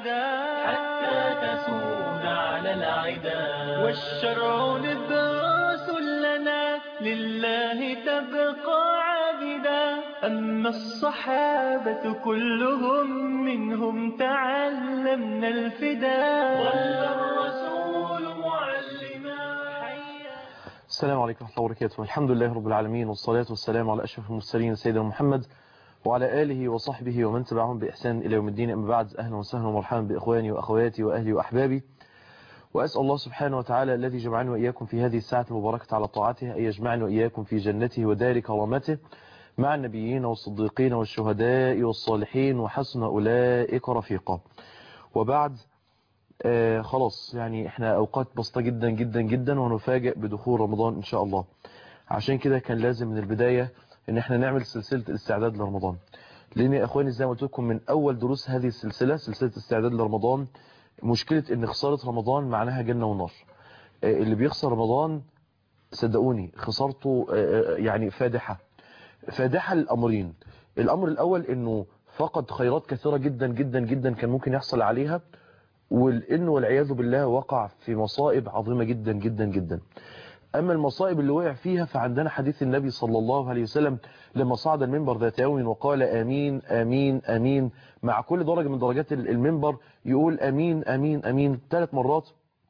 العدا حتى تسود على العدا والشرع نبراس لنا لله تبقى عابدا أما الصحابة كلهم منهم تعلمنا الفدا ظل الرسول معلما السلام عليكم ورحمة الله وبركاته الحمد لله رب العالمين والصلاة والسلام على أشرف المرسلين سيدنا محمد وعلى آله وصحبه ومن تبعهم بإحسان إلى يوم الدين أما بعد أهلا وسهلا ومرحبا بإخواني وأخواتي وأهلي وأحبابي وأسأل الله سبحانه وتعالى الذي جمعني وإياكم في هذه الساعة المباركة على طاعته أن يجمعني وإياكم في جنته ودار كرامته مع النبيين والصديقين والشهداء والصالحين وحسن أولئك رفيقا وبعد آه خلاص يعني احنا أوقات بسيطة جدا جدا جدا ونفاجئ بدخول رمضان إن شاء الله عشان كده كان لازم من البداية ان احنا نعمل سلسلة الاستعداد لرمضان لان يا اخواني زي ما قلت لكم من اول دروس هذه السلسلة سلسلة استعداد لرمضان مشكلة ان خسارة رمضان معناها جنة ونار اللي بيخسر رمضان صدقوني خسارته يعني فادحة فادحة للامرين الامر الاول انه فقد خيرات كثيرة جدا جدا جدا كان ممكن يحصل عليها والانه والعياذ بالله وقع في مصائب عظيمة جدا جدا جدا أما المصائب اللي وقع فيها فعندنا حديث النبي صلى الله عليه وسلم لما صعد المنبر ذات يوم وقال آمين آمين آمين مع كل درجة من درجات المنبر يقول آمين آمين آمين ثلاث مرات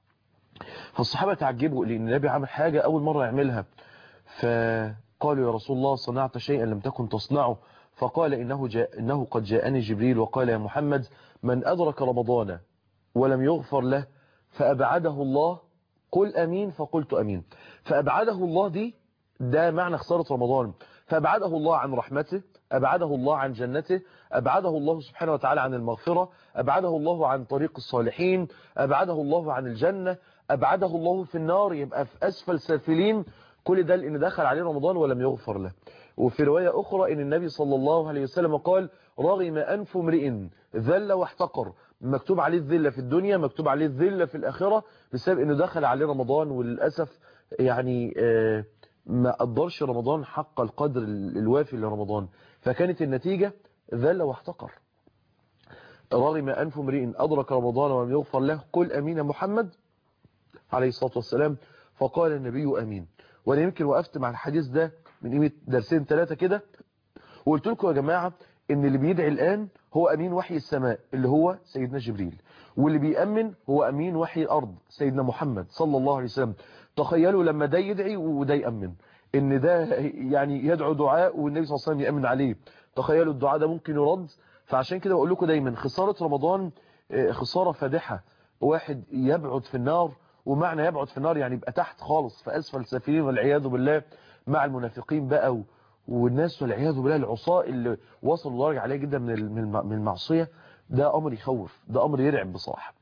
فالصحابة تعجبوا لأن النبي عمل حاجة أول مرة يعملها فقالوا يا رسول الله صنعت شيئا لم تكن تصنعه فقال إنه, جاء إنه قد جاءني جبريل وقال يا محمد من أدرك رمضان ولم يغفر له فأبعده الله قل أمين فقلت أمين فأبعده الله دي ده معنى خسارة رمضان فأبعده الله عن رحمته أبعده الله عن جنته أبعده الله سبحانه وتعالى عن المغفرة أبعده الله عن طريق الصالحين أبعده الله عن الجنة أبعده الله في النار يبقى في أسفل سافلين كل ده لأن دخل عليه رمضان ولم يغفر له وفي رواية أخرى إن النبي صلى الله عليه وسلم قال رغم أنف امرئ ذل واحتقر مكتوب عليه الذلة في الدنيا مكتوب عليه الذلة في الآخرة بسبب أنه دخل عليه رمضان وللأسف يعني ما قدرش رمضان حق القدر الوافي لرمضان فكانت النتيجة ذل واحتقر رغم أنف امرئ أدرك رمضان ولم يغفر له قل أمين محمد عليه الصلاة والسلام فقال النبي أمين وأنا يمكن وقفت مع الحديث ده من قيمة درسين ثلاثة كده وقلت لكم يا جماعة ان اللي بيدعي الآن هو أمين وحي السماء اللي هو سيدنا جبريل واللي بيأمن هو أمين وحي الأرض سيدنا محمد صلى الله عليه وسلم تخيلوا لما ده يدعي وده يأمن ان ده يعني يدعو دعاء والنبي صلى الله عليه وسلم يأمن عليه تخيلوا الدعاء ده ممكن يرد فعشان كده بقول لكم دايما خسارة رمضان خسارة فادحة واحد يبعد في النار ومعنى يبعد في النار يعني يبقى تحت خالص في أسفل سافلين والعياذ بالله مع المنافقين بقى والناس والعياذ بالله العصاة اللي وصلوا درجة عالية جدا من المعصية ده أمر يخوف ده أمر يرعب بصراحة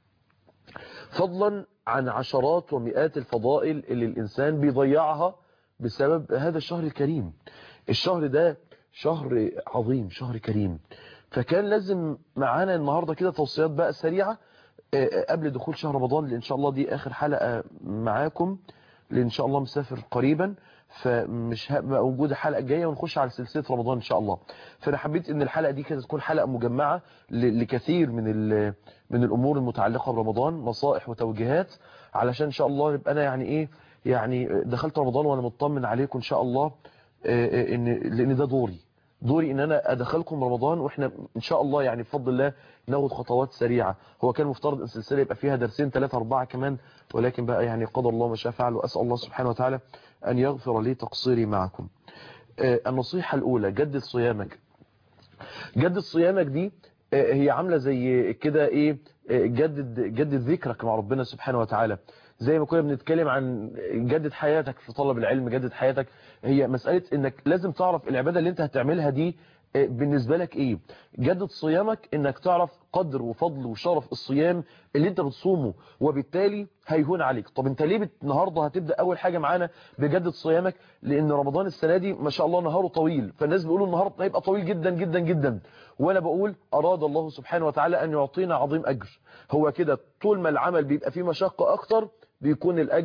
فضلا عن عشرات ومئات الفضائل اللي الإنسان بيضيعها بسبب هذا الشهر الكريم الشهر ده شهر عظيم شهر كريم فكان لازم معانا النهاردة كده توصيات بقى سريعة قبل دخول شهر رمضان اللي إن شاء الله دي آخر حلقة معاكم اللي إن شاء الله مسافر قريبا فمش هبقى موجودة الحلقة الجاية ونخش على سلسلة رمضان إن شاء الله فأنا حبيت إن الحلقة دي كده تكون حلقة مجمعة لكثير من من الأمور المتعلقة برمضان نصائح وتوجيهات علشان إن شاء الله يبقى أنا يعني إيه يعني دخلت رمضان وأنا مطمن عليكم إن شاء الله إن لأن ده دوري دوري ان انا ادخلكم رمضان واحنا ان شاء الله يعني بفضل الله ناخد خطوات سريعة هو كان مفترض ان السلسلة يبقى فيها درسين ثلاثة اربعة كمان ولكن بقى يعني قدر الله ما شاء فعل واسأل الله سبحانه وتعالى ان يغفر لي تقصيري معكم النصيحة الاولى جدد صيامك جدد صيامك دي هي عاملة زي كده ايه جدد جدد ذكرك مع ربنا سبحانه وتعالى زي ما كنا بنتكلم عن جدد حياتك في طلب العلم جدد حياتك هي مسألة انك لازم تعرف العبادة اللي انت هتعملها دي بالنسبة لك ايه جدد صيامك انك تعرف قدر وفضل وشرف الصيام اللي انت بتصومه وبالتالي هيهون عليك طب انت ليه النهاردة هتبدأ اول حاجة معانا بجدد صيامك لان رمضان السنة دي ما شاء الله نهاره طويل فالناس بيقولوا النهار هيبقى طويل جدا جدا جدا وانا بقول اراد الله سبحانه وتعالى ان يعطينا عظيم اجر هو كده طول ما العمل بيبقى فيه مشقة اكتر بيكون الاجر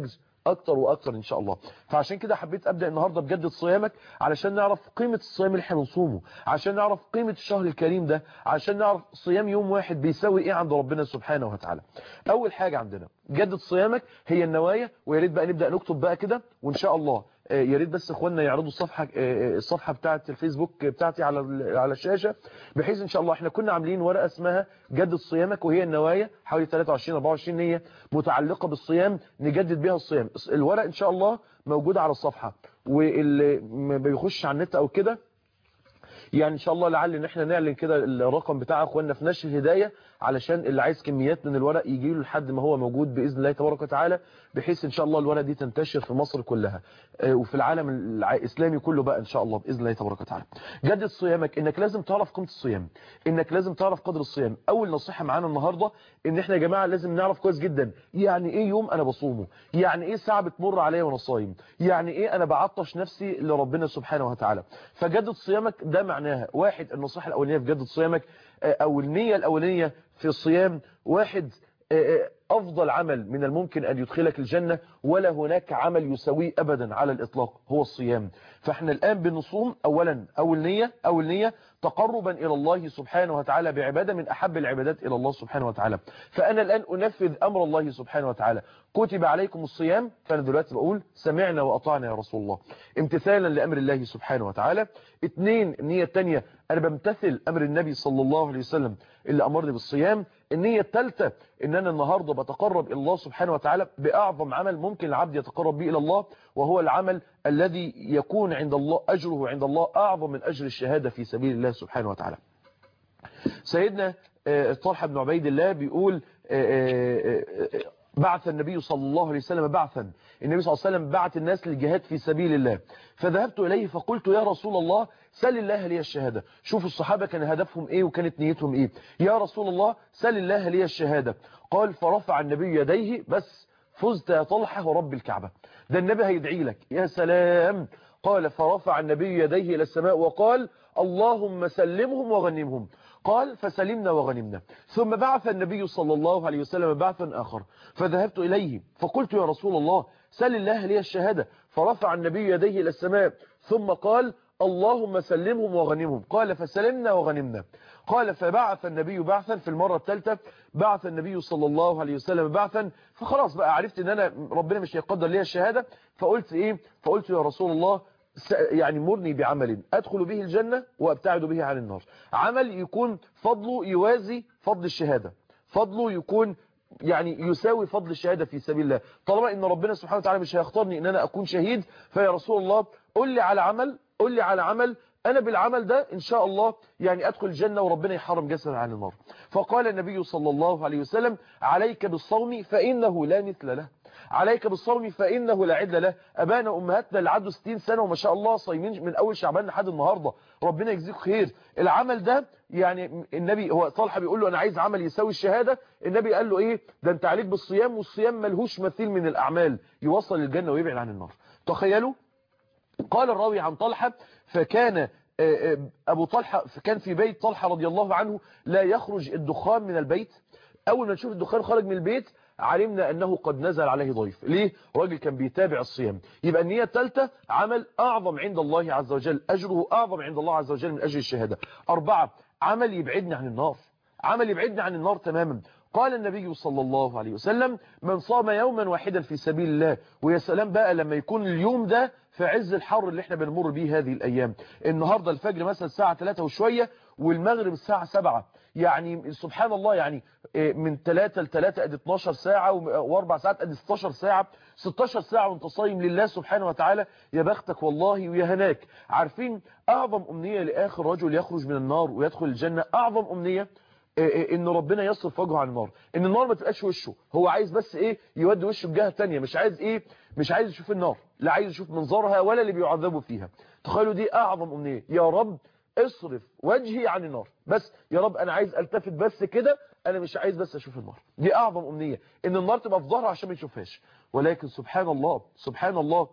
اكتر واكتر ان شاء الله فعشان كده حبيت ابدا النهارده بجدد صيامك علشان نعرف قيمه الصيام اللي احنا بنصومه عشان نعرف قيمه الشهر الكريم ده عشان نعرف صيام يوم واحد بيساوي ايه عند ربنا سبحانه وتعالى اول حاجه عندنا جدد صيامك هي النوايا ويا ريت بقى نبدا نكتب بقى كده وان شاء الله يا ريت بس اخواننا يعرضوا الصفحه الصفحه بتاعه الفيسبوك بتاعتي على على الشاشه بحيث ان شاء الله احنا كنا عاملين ورقه اسمها جدد صيامك وهي النوايا حوالي 23 24 نيه متعلقه بالصيام نجدد بيها الصيام الورق ان شاء الله موجود على الصفحه واللي ما بيخش على النت او كده يعني ان شاء الله لعل ان احنا نعلن كده الرقم بتاع اخواننا في نشر الهدايه علشان اللي عايز كميات من الورق يجي له لحد ما هو موجود باذن الله تبارك وتعالى بحيث ان شاء الله الورق دي تنتشر في مصر كلها وفي العالم الاسلامي كله بقى ان شاء الله باذن الله تبارك وتعالى جدد صيامك انك لازم تعرف قيمه الصيام انك لازم تعرف قدر الصيام اول نصيحه معانا النهارده ان احنا يا جماعه لازم نعرف كويس جدا يعني ايه يوم انا بصومه يعني ايه ساعه بتمر عليا وانا صايم يعني ايه انا بعطش نفسي لربنا سبحانه وتعالى فجدد صيامك ده معناها واحد النصيحه الاولانيه في جدد صيامك او النيه الاولانيه في الصيام واحد أفضل عمل من الممكن أن يدخلك الجنة ولا هناك عمل يسويه أبدا على الإطلاق هو الصيام فإحنا الآن بنصوم أولا أول نية أول نية تقربا إلى الله سبحانه وتعالى بعبادة من أحب العبادات إلى الله سبحانه وتعالى فأنا الآن أنفذ أمر الله سبحانه وتعالى كتب عليكم الصيام فأنا دلوقتي بقول سمعنا وأطعنا يا رسول الله امتثالا لأمر الله سبحانه وتعالى اثنين النية الثانية أنا بمتثل أمر النبي صلى الله عليه وسلم اللي أمرني بالصيام النية الثالثة ان انا النهاردة بتقرب الى الله سبحانه وتعالى باعظم عمل ممكن العبد يتقرب به الى الله وهو العمل الذي يكون عند الله اجره عند الله اعظم من اجر الشهادة في سبيل الله سبحانه وتعالى سيدنا طلحة بن عبيد الله بيقول بعث النبي صلى الله عليه وسلم بعثا النبي صلى الله عليه وسلم بعث الناس للجهاد في سبيل الله فذهبت إليه فقلت يا رسول الله سل الله لي الشهادة شوفوا الصحابة كان هدفهم ايه وكانت نيتهم ايه يا رسول الله سل الله لي الشهادة قال فرفع النبي يديه بس فزت يا طلحة ورب الكعبة ده النبي هيدعي لك يا سلام قال فرفع النبي يديه إلى السماء وقال اللهم سلمهم وغنمهم قال فسلمنا وغنمنا ثم بعث النبي صلى الله عليه وسلم بعثا آخر فذهبت إليه فقلت يا رسول الله سل الله لي الشهادة فرفع النبي يديه إلى السماء ثم قال اللهم سلمهم وغنمهم قال فسلمنا وغنمنا قال فبعث النبي بعثا في المرة الثالثة بعث النبي صلى الله عليه وسلم بعثا فخلاص بقى عرفت ان انا ربنا مش هيقدر لي الشهادة فقلت ايه فقلت يا رسول الله يعني مرني بعمل أدخل به الجنة وأبتعد به عن النار عمل يكون فضله يوازي فضل الشهادة فضله يكون يعني يساوي فضل الشهادة في سبيل الله طالما ان ربنا سبحانه وتعالى مش هيختارني ان انا اكون شهيد فيا رسول الله قل لي على عمل قل لي على عمل انا بالعمل ده ان شاء الله يعني ادخل الجنة وربنا يحرم جسد عن النار فقال النبي صلى الله عليه وسلم عليك بالصوم فانه لا مثل له عليك بالصوم فإنه لا عدل له أبانا أمهاتنا اللي عدوا 60 سنة وما شاء الله صايمين من أول شعبان لحد النهاردة ربنا يجزيك خير العمل ده يعني النبي هو طلحة بيقول له أنا عايز عمل يساوي الشهادة النبي قال له إيه ده أنت عليك بالصيام والصيام ملهوش مثيل من الأعمال يوصل للجنة ويبعد عن النار تخيلوا قال الراوي عن طلحة فكان أبو طلحة كان في بيت طلحة رضي الله عنه لا يخرج الدخان من البيت أول ما نشوف الدخان خرج من البيت علمنا أنه قد نزل عليه ضيف ليه؟ راجل كان بيتابع الصيام يبقى النية الثالثة عمل أعظم عند الله عز وجل أجره أعظم عند الله عز وجل من أجر الشهادة أربعة عمل يبعدني عن النار عمل يبعدني عن النار تماما قال النبي صلى الله عليه وسلم من صام يوما واحدا في سبيل الله ويا سلام بقى لما يكون اليوم ده في عز الحر اللي احنا بنمر بيه هذه الأيام النهاردة الفجر مثلا الساعة 3 وشوية والمغرب الساعة 7 يعني سبحان الله يعني من 3 ل 3 ادي 12 ساعة واربع ساعات ادي 16 ساعة 16 ساعة وانت صايم لله سبحانه وتعالى يا بختك والله ويا هناك عارفين اعظم امنية لاخر رجل يخرج من النار ويدخل الجنة اعظم امنية ان ربنا يصرف وجهه عن النار ان النار ما تبقاش وشه هو عايز بس ايه يودي وشه بجهه ثانيه مش عايز ايه مش عايز يشوف النار لا عايز يشوف منظرها ولا اللي بيعذبوا فيها تخيلوا دي اعظم امنيه يا رب اصرف وجهي عن النار بس يا رب انا عايز التفت بس كده انا مش عايز بس اشوف النار دي اعظم امنيه ان النار تبقى في ظهرها عشان ما يشوفهاش ولكن سبحان الله سبحان الله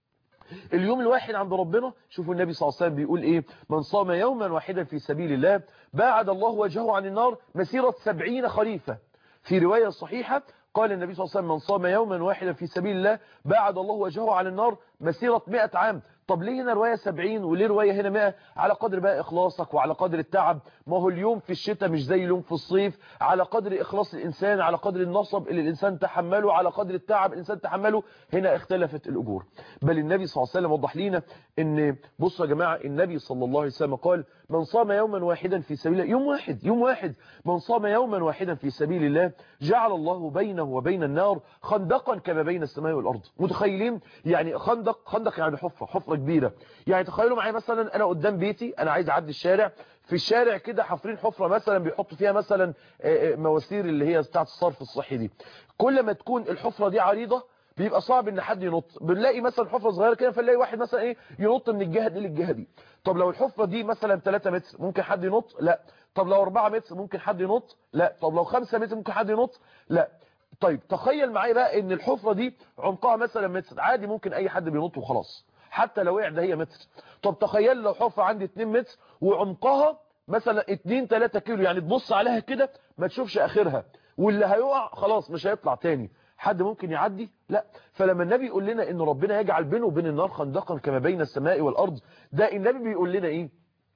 اليوم الواحد عند ربنا شوفوا النبي صلى الله عليه وسلم بيقول ايه من صام يوما واحدا في سبيل الله باعد الله وجهه عن النار مسيرة سبعين خريفة في رواية صحيحة قال النبي صلى الله عليه وسلم من صام يوما واحدا في سبيل الله بعد الله وجهه عن النار مسيرة 100 عام طب ليه هنا رواية 70 وليه رواية هنا 100 على قدر بقى إخلاصك وعلى قدر التعب ما هو اليوم في الشتاء مش زي اليوم في الصيف على قدر إخلاص الإنسان على قدر النصب اللي الإنسان تحمله على قدر التعب الإنسان تحمله هنا اختلفت الأجور بل النبي صلى الله عليه وسلم وضح لنا ان بصوا يا جماعة النبي صلى الله عليه وسلم قال من صام يوما واحدا في سبيل الله يوم واحد يوم واحد من صام يوما واحدا في سبيل الله جعل الله بينه وبين النار خندقا كما بين السماء والأرض متخيلين يعني خندق خندق يعني حفرة حفرة كبيرة يعني تخيلوا معايا مثلا أنا قدام بيتي أنا عايز أعدي الشارع في الشارع كده حفرين حفرة مثلا بيحطوا فيها مثلا مواسير اللي هي بتاعت الصرف الصحي دي كل ما تكون الحفرة دي عريضة بيبقى صعب ان حد ينط بنلاقي مثلا حفره صغيره كده فنلاقي واحد مثلا ايه ينط من الجهه دي للجهه دي طب لو الحفره دي مثلا 3 متر ممكن حد ينط لا طب لو 4 متر ممكن حد ينط لا طب لو 5 متر ممكن حد ينط لا طيب تخيل معايا بقى ان الحفره دي عمقها مثلا متر عادي ممكن اي حد بينط وخلاص حتى لو وقع ده هي متر طب تخيل لو حفره عندي 2 متر وعمقها مثلا 2 3 كيلو يعني تبص عليها كده ما تشوفش اخرها واللي هيقع خلاص مش هيطلع تاني حد ممكن يعدي لا فلما النبي يقول لنا ان ربنا يجعل بينه وبين النار خندقا كما بين السماء والارض ده النبي بيقول لنا ايه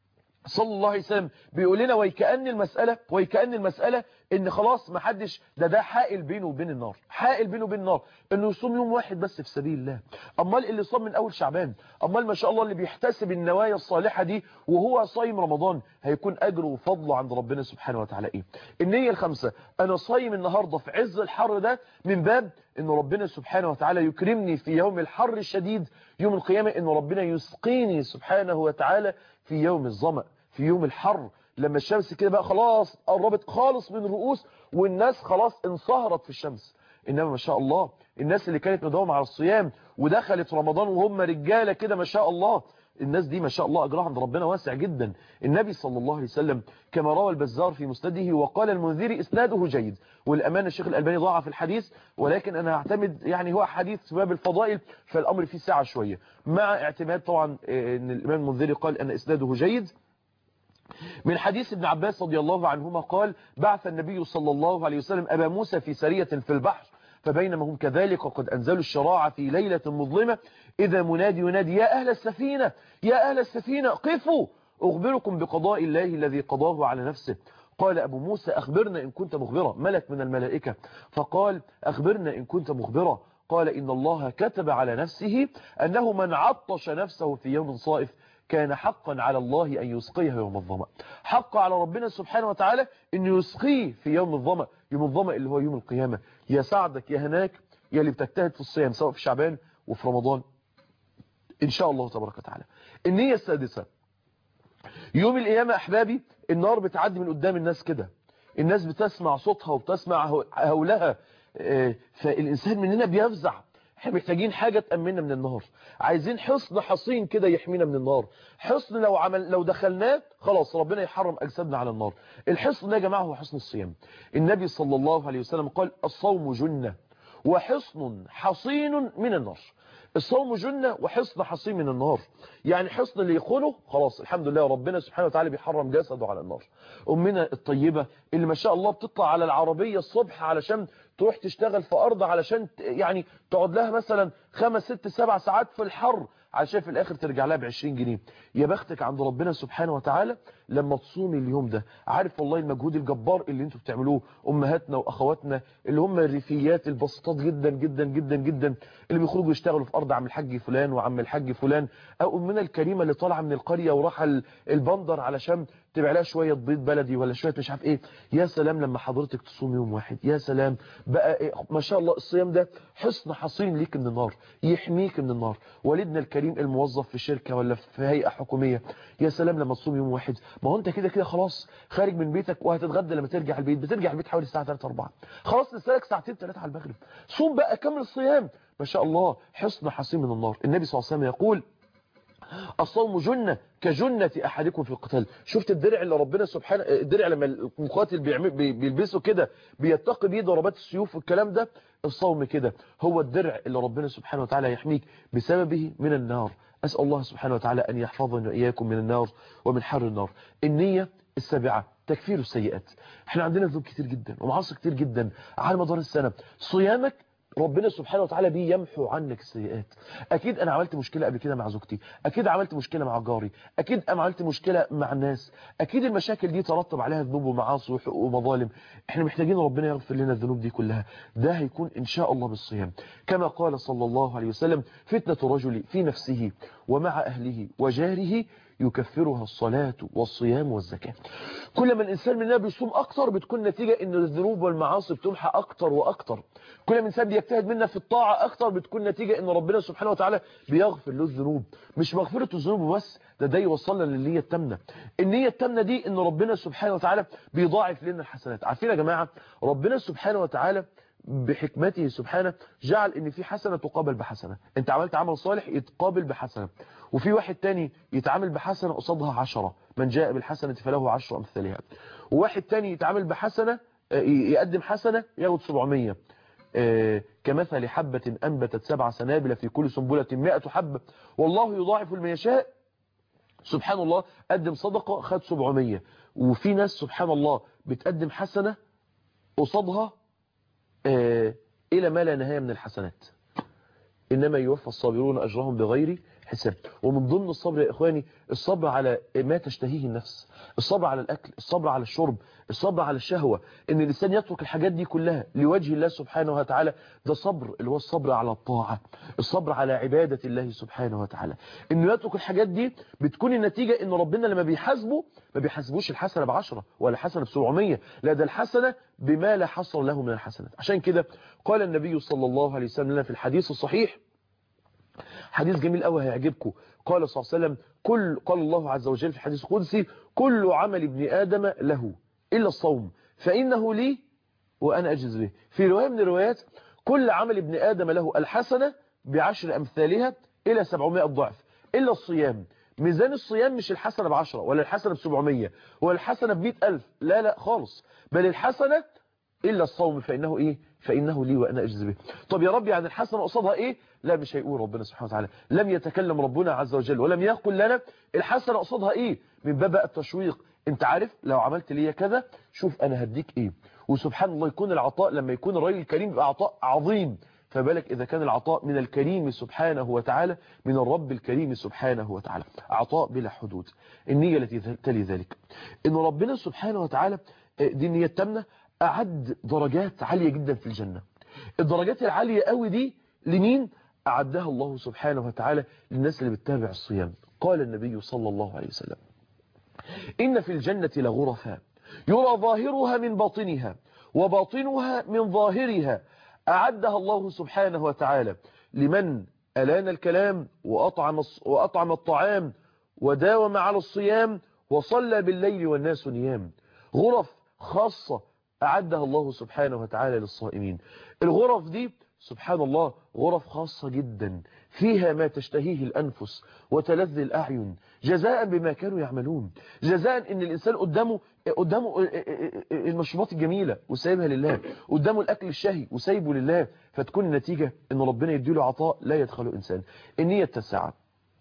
صلى الله عليه وسلم بيقول لنا ويكأن المسألة ويكأن المسألة ان خلاص ما حدش ده ده حائل بينه وبين النار حائل بينه وبين النار انه يصوم يوم واحد بس في سبيل الله امال اللي صام من اول شعبان امال ما شاء الله اللي بيحتسب النوايا الصالحة دي وهو صايم رمضان هيكون اجره وفضله عند ربنا سبحانه وتعالى ايه النية الخمسة انا صايم النهاردة في عز الحر ده من باب ان ربنا سبحانه وتعالى يكرمني في يوم الحر الشديد يوم القيامة ان ربنا يسقيني سبحانه وتعالى في يوم الظمأ في يوم الحر لما الشمس كده بقى خلاص قربت خالص من الرؤوس والناس خلاص انصهرت في الشمس انما ما شاء الله الناس اللي كانت مداومه على الصيام ودخلت رمضان وهم رجاله كده ما شاء الله الناس دي ما شاء الله اجرها عند ربنا واسع جدا النبي صلى الله عليه وسلم كما روى البزار في مسنده وقال المنذري اسناده جيد والامانه الشيخ الالباني ضاع في الحديث ولكن انا اعتمد يعني هو حديث في باب الفضائل فالامر فيه ساعه شويه مع اعتماد طبعا ان الامام المنذري قال ان اسناده جيد من حديث ابن عباس رضي الله عنهما قال بعث النبي صلى الله عليه وسلم أبا موسى في سرية في البحر فبينما هم كذلك وقد أنزلوا الشراع في ليلة مظلمة إذا منادي ينادي يا أهل السفينة يا أهل السفينة قفوا أخبركم بقضاء الله الذي قضاه على نفسه قال أبو موسى أخبرنا إن كنت مخبرا ملك من الملائكة فقال أخبرنا إن كنت مخبرا قال إن الله كتب على نفسه أنه من عطش نفسه في يوم صائف كان حقا على الله أن يسقيه يوم الظمأ حق على ربنا سبحانه وتعالى أن يسقيه في يوم الظمأ يوم الظمأ اللي هو يوم القيامة يا سعدك يا هناك يا اللي بتجتهد في الصيام سواء في شعبان وفي رمضان إن شاء الله تبارك وتعالى النية السادسة يوم القيامة أحبابي النار بتعدي من قدام الناس كده الناس بتسمع صوتها وبتسمع هولها فالإنسان مننا بيفزع احنا محتاجين حاجة تأمننا من النار عايزين حصن حصين كده يحمينا من النار حصن لو عمل لو دخلناه خلاص ربنا يحرم أجسادنا على النار الحصن ده يا جماعة هو حصن الصيام النبي صلى الله عليه وسلم قال الصوم جنة وحصن حصين من النار الصوم جنة وحصن حصين من النار يعني حصن اللي يخونه خلاص الحمد لله ربنا سبحانه وتعالى بيحرم جسده على النار أمنا الطيبة اللي ما شاء الله بتطلع على العربية الصبح علشان تروح تشتغل في أرض علشان يعني تقعد لها مثلا خمس ست سبع ساعات في الحر علشان في الآخر ترجع لها ب 20 جنيه يا بختك عند ربنا سبحانه وتعالى لما تصومي اليوم ده عارف والله المجهود الجبار اللي انتوا بتعملوه أمهاتنا وأخواتنا اللي هم الريفيات البسيطات جدا جدا جدا جدا اللي بيخرجوا يشتغلوا في أرض عم الحاج فلان وعم الحاج فلان أو أمنا الكريمة اللي طالعة من القرية وراح البندر علشان تبيع لها شوية بيض بلدي ولا شوية مش عارف ايه يا سلام لما حضرتك تصوم يوم واحد يا سلام بقى إيه ما شاء الله الصيام ده حصن حصين ليك من النار يحميك من النار والدنا الكريم الموظف في شركة ولا في هيئة حكومية يا سلام لما تصوم يوم واحد ما هو انت كده كده خلاص خارج من بيتك وهتتغدى لما ترجع البيت بترجع البيت حوالي الساعة 3 4 خلاص لسه لك ساعتين 3 على المغرب صوم بقى كمل الصيام ما شاء الله حصن حصين من النار النبي صلى الله عليه وسلم يقول الصوم جنة كجنة أحدكم في القتال شفت الدرع اللي ربنا سبحانه الدرع لما المقاتل بيعمل بيلبسه كده بيتقي بيه ضربات السيوف والكلام ده الصوم كده هو الدرع اللي ربنا سبحانه وتعالى يحميك بسببه من النار أسأل الله سبحانه وتعالى أن يحفظنا وإياكم من النار ومن حر النار النية السابعة تكفير السيئات احنا عندنا ذنوب كتير جدا ومعاصي كتير جدا على مدار السنة صيامك ربنا سبحانه وتعالى بيه يمحو عنك السيئات اكيد انا عملت مشكله قبل كده مع زوجتي اكيد عملت مشكله مع جاري اكيد انا عملت مشكله مع الناس اكيد المشاكل دي ترتب عليها ذنوب ومعاصي وحقوق ومظالم احنا محتاجين ربنا يغفر لنا الذنوب دي كلها ده هيكون ان شاء الله بالصيام كما قال صلى الله عليه وسلم فتنه رجل في نفسه ومع اهله وجاره يكفرها الصلاة والصيام والزكاة كل ما الإنسان مننا بيصوم أكتر بتكون نتيجة أن الذنوب والمعاصي بتمحى أكتر وأكتر كل ما الإنسان بيجتهد منا في الطاعة أكتر بتكون نتيجة أن ربنا سبحانه وتعالى بيغفر له الذنوب مش مغفرة الذنوب بس ده ده يوصلنا للنية التامنة النية التامنة دي أن ربنا سبحانه وتعالى بيضاعف لنا الحسنات عارفين يا جماعة ربنا سبحانه وتعالى بحكمته سبحانه جعل ان في حسنة تقابل بحسنة انت عملت عمل صالح يتقابل بحسنة وفي واحد تاني يتعامل بحسنة قصادها عشرة من جاء بالحسنة فله عشر امثالها وواحد تاني يتعامل بحسنة يقدم حسنة ياخد 700 كمثل حبة أنبتت سبع سنابل في كل سنبلة مئة حبة والله يضاعف لمن يشاء سبحان الله قدم صدقة خد 700 وفي ناس سبحان الله بتقدم حسنة قصادها إلى ما لا نهاية من الحسنات إنما يوفى الصابرون أجرهم بغير حساب ومن ضمن الصبر يا إخواني الصبر على ما تشتهيه النفس الصبر على الأكل الصبر على الشرب الصبر على الشهوة إن الإنسان يترك الحاجات دي كلها لوجه الله سبحانه وتعالى ده صبر اللي هو الصبر على الطاعة الصبر على عبادة الله سبحانه وتعالى إنه يترك الحاجات دي بتكون النتيجة إن ربنا لما بيحاسبه ما بيحاسبوش الحسنة بعشرة ولا الحسنة بسبعمية لا ده الحسنة بما لا حصر له من الحسنات عشان كده قال النبي صلى الله عليه وسلم لنا في الحديث الصحيح حديث جميل قوي هيعجبكم قال صلى الله عليه وسلم كل قال الله عز وجل في الحديث القدسي كل عمل ابن آدم له إلا الصوم فإنه لي وأنا أجز به في رواية من الروايات كل عمل ابن آدم له الحسنة بعشر أمثالها إلى 700 ضعف إلا الصيام ميزان الصيام مش الحسنة بعشرة ولا الحسنة بسبعمية ولا الحسنة بمئة ألف لا لا خالص بل الحسنة إلا الصوم فإنه إيه فإنه لي وأنا أجز به طب يا رب يعني الحسنة قصادها إيه لا مش هيقول ربنا سبحانه وتعالى لم يتكلم ربنا عز وجل ولم يقل لنا الحسنة قصادها إيه من باب التشويق انت عارف لو عملت لي كذا شوف أنا هديك إيه وسبحان الله يكون العطاء لما يكون الراجل الكريم يبقى عطاء عظيم فبالك إذا كان العطاء من الكريم سبحانه وتعالى من الرب الكريم سبحانه وتعالى عطاء بلا حدود النية التي تلي ذلك إن ربنا سبحانه وتعالى دي النية التامنة أعد درجات عالية جدا في الجنة الدرجات العالية قوي دي لمين أعدها الله سبحانه وتعالى للناس اللي بتتابع الصيام قال النبي صلى الله عليه وسلم إن في الجنة لغرفا يرى ظاهرها من باطنها وباطنها من ظاهرها أعدها الله سبحانه وتعالى لمن ألان الكلام وأطعم, وأطعم الطعام وداوم على الصيام وصلى بالليل والناس نيام غرف خاصة أعدها الله سبحانه وتعالى للصائمين الغرف دي سبحان الله غرف خاصة جدا فيها ما تشتهيه الأنفس وتلذ الأعين جزاء بما كانوا يعملون جزاء ان الإنسان قدامه قدامه المشروبات الجميلة وسايبها لله قدامه الأكل الشهي وسايبه لله فتكون النتيجة ان ربنا يديله عطاء لا يدخله إنسان النية التاسعة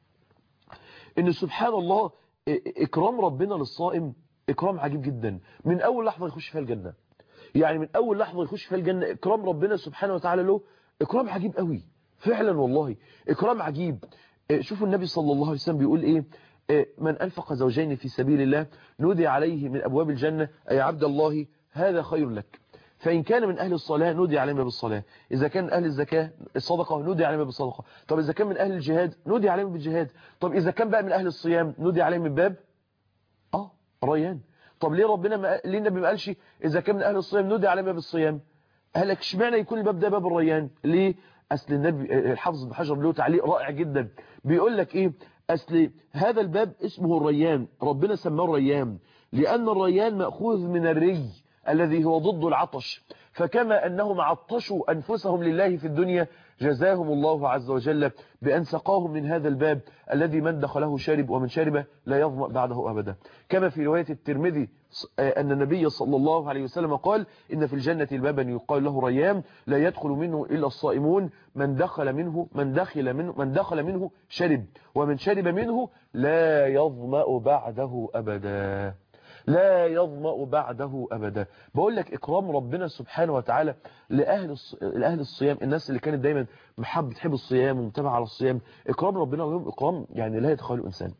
ان سبحان الله إكرام ربنا للصائم إكرام عجيب جدا من أول لحظة يخش فيها الجنة يعني من أول لحظة يخش فيها الجنة إكرام ربنا سبحانه وتعالى له إكرام عجيب قوي فعلا والله إكرام عجيب شوفوا النبي صلى الله عليه وسلم بيقول إيه من أنفق زوجين في سبيل الله نودي عليه من أبواب الجنة أي عبد الله هذا خير لك فإن كان من أهل الصلاة نودي عليه بالصلاة إذا كان من أهل الزكاة الصدقة نودي عليه بالصدقة طب إذا كان من أهل الجهاد نودي عليه بالجهاد طب إذا كان بقى من أهل الصيام نودي عليه من باب آه ريان طب ليه ربنا ما ليه النبي ما قالش إذا كان من أهل الصيام نودي عليه باب الصيام قالك اشمعنى يكون الباب ده باب الريان ليه أصل النبي الحافظ بن حجر له تعليق رائع جدا بيقول لك إيه أصل هذا الباب اسمه الريان ربنا سماه الريان لأن الريان مأخوذ من الري الذي هو ضد العطش فكما أنهم عطشوا أنفسهم لله في الدنيا جزاهم الله عز وجل بأن سقاهم من هذا الباب الذي من دخله شارب ومن شرب لا يظمأ بعده أبدا كما في رواية الترمذي أن النبي صلى الله عليه وسلم قال إن في الجنة البابا يقال له ريام لا يدخل منه إلا الصائمون من دخل منه من دخل منه من دخل منه شرب ومن شرب منه لا يظمأ بعده أبدا لا يظمأ بعده أبدا بقول لك إكرام ربنا سبحانه وتعالى لأهل الص... لأهل الصيام الناس اللي كانت دايما محب تحب الصيام ومتابعة على الصيام إكرام ربنا لهم إكرام يعني لا يتخيله إنسان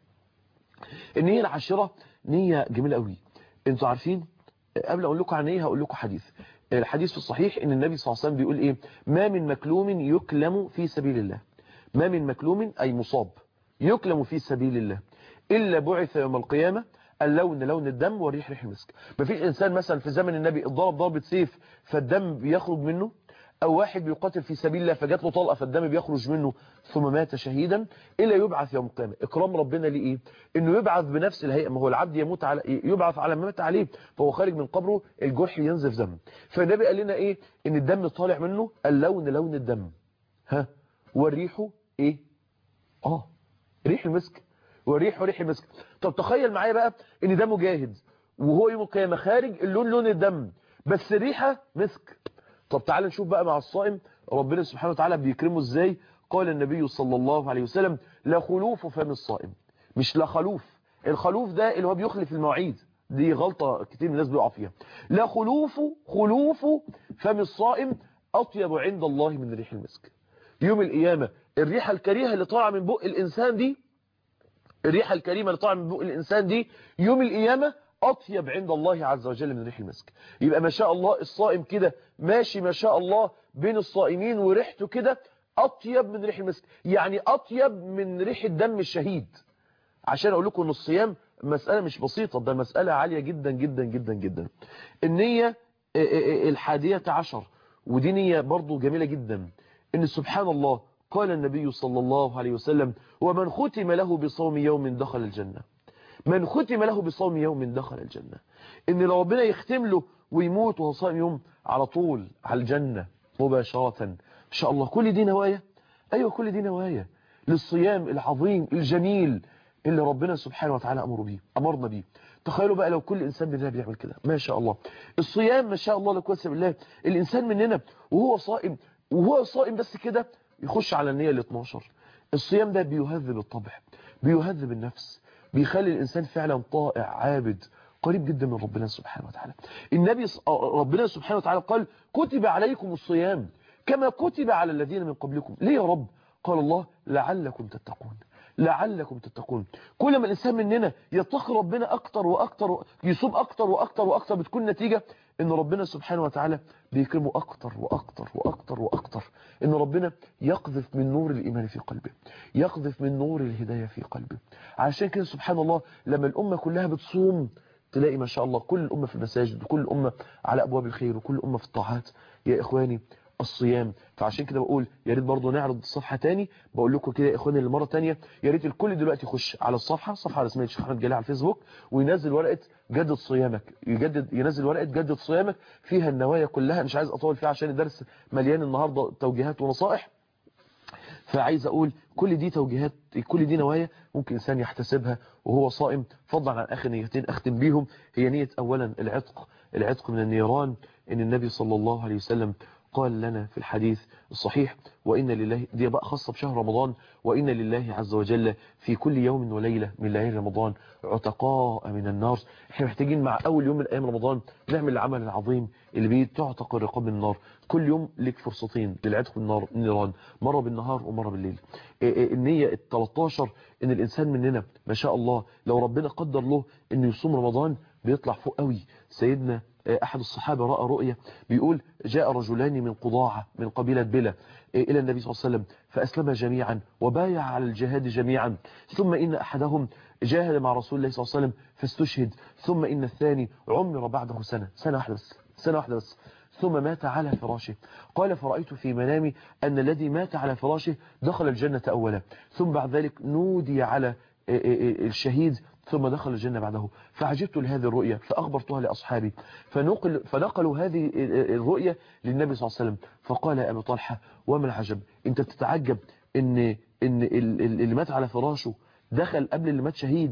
النية العاشرة نية جميلة قوي انتوا عارفين قبل أقول لكم عن نية هقول لكم حديث الحديث في الصحيح ان النبي صلى الله عليه وسلم بيقول ايه ما من مكلوم يكلم في سبيل الله ما من مكلوم أي مصاب يكلم في سبيل الله إلا بعث يوم القيامة اللون لون الدم والريح ريح المسك مفيش إنسان مثلا في زمن النبي اتضرب ضربة سيف فالدم بيخرج منه أو واحد بيقاتل في سبيل الله فجات له طلقة فالدم بيخرج منه ثم مات شهيدا إلا يبعث يوم القيامة إكرام ربنا ليه إيه؟ إنه يبعث بنفس الهيئة ما هو العبد يموت على يبعث على ما مات عليه فهو خارج من قبره الجرح ينزف دم فالنبي قال لنا إيه إن الدم طالع منه اللون لون الدم ها والريح إيه آه ريح المسك والريح وريح المسك طب تخيل معايا بقى ان ده مجاهد وهو يوم القيامه خارج اللون لون الدم بس الريحه مسك طب تعال نشوف بقى مع الصائم ربنا سبحانه وتعالى بيكرمه ازاي قال النبي صلى الله عليه وسلم لا خلوف فم الصائم مش لا خلوف الخلوف ده اللي هو بيخلف المواعيد دي غلطة كتير من الناس بيقع فيها لا خلوف خلوف فم الصائم أطيب عند الله من ريح المسك يوم القيامة الريحة الكريهة اللي طالعه من بق الإنسان دي الريحة الكريمة اللي طالعه من بق الإنسان دي يوم القيامة أطيب عند الله عز وجل من ريح المسك يبقى ما شاء الله الصائم كده ماشي ما شاء الله بين الصائمين وريحته كده أطيب من ريح المسك يعني أطيب من ريح الدم الشهيد عشان أقول لكم أن الصيام مسألة مش بسيطة ده مسألة عالية جدا جدا جدا جدا النية الحادية عشر ودي نية برضو جميلة جدا ان سبحان الله قال النبي صلى الله عليه وسلم ومن ختم له بصوم يوم دخل الجنة من ختم له بصوم يوم دخل الجنة ان لو ربنا يختم له ويموت وهو صائم يوم على طول على الجنة مباشرة ان شاء الله كل دي نوايا ايوه كل دي نوايا للصيام العظيم الجميل اللي ربنا سبحانه وتعالى امر بيه امرنا بيه تخيلوا بقى لو كل انسان مننا بيعمل كده ما شاء الله الصيام ما شاء الله لك واسع بالله الانسان مننا وهو صائم وهو صائم بس كده يخش على النية ال 12 الصيام ده بيهذب الطبع بيهذب النفس بيخلي الإنسان فعلا طائع عابد قريب جدا من ربنا سبحانه وتعالى النبي ربنا سبحانه وتعالى قال كتب عليكم الصيام كما كتب على الذين من قبلكم ليه يا رب قال الله لعلكم تتقون لعلكم تتقون كل ما الإنسان مننا يتقي ربنا أكتر وأكتر يصوم أكتر وأكتر وأكتر بتكون نتيجة ان ربنا سبحانه وتعالى بيكرمه اكتر واكتر واكتر واكتر ان ربنا يقذف من نور الايمان في قلبه يقذف من نور الهدايه في قلبه عشان كده سبحان الله لما الامه كلها بتصوم تلاقي ما شاء الله كل الامه في المساجد وكل الامه على ابواب الخير وكل الامه في الطاعات يا اخواني الصيام فعشان كده بقول يا ريت برضه نعرض الصفحه تاني بقول لكم كده يا اخواني للمره الثانيه يا ريت الكل دلوقتي يخش على الصفحه الصفحه الرسميه للشيخ احمد جلال على الفيسبوك وينزل ورقه جدد صيامك يجدد ينزل ورقه جدد صيامك فيها النوايا كلها مش عايز اطول فيها عشان الدرس مليان النهارده توجيهات ونصائح فعايز اقول كل دي توجيهات كل دي نوايا ممكن انسان يحتسبها وهو صائم فضلا عن اخر نيتين اختم بيهم هي نيه اولا العتق العتق من النيران ان النبي صلى الله عليه وسلم قال لنا في الحديث الصحيح وإن لله دي بقى خاصة بشهر رمضان وإن لله عز وجل في كل يوم وليلة من ليالي رمضان عتقاء من النار احنا محتاجين مع أول يوم من أيام رمضان نعمل العمل العظيم اللي بيه تعتق الرقاب من النار كل يوم لك فرصتين للعتق من النار النيران مرة بالنهار ومرة بالليل النية ال 13 ان الإنسان مننا ما شاء الله لو ربنا قدر له انه يصوم رمضان بيطلع فوق قوي سيدنا أحد الصحابة رأى رؤية بيقول جاء رجلان من قضاعة من قبيلة بلا إلى النبي صلى الله عليه وسلم فأسلم جميعا وبايع على الجهاد جميعا ثم إن أحدهم جاهد مع رسول الله صلى الله عليه وسلم فاستشهد ثم إن الثاني عمر بعده سنة سنة واحدة بس سنة واحدة بس ثم مات على فراشه قال فرأيت في منامي أن الذي مات على فراشه دخل الجنة أولا ثم بعد ذلك نودي على الشهيد ثم دخل الجنة بعده فعجبت لهذه الرؤية فأخبرتها لأصحابي فنقل فنقلوا هذه الرؤية للنبي صلى الله عليه وسلم فقال يا أبي طلحة وما العجب أنت بتتعجب إن, إن اللي مات على فراشه دخل قبل اللي مات شهيد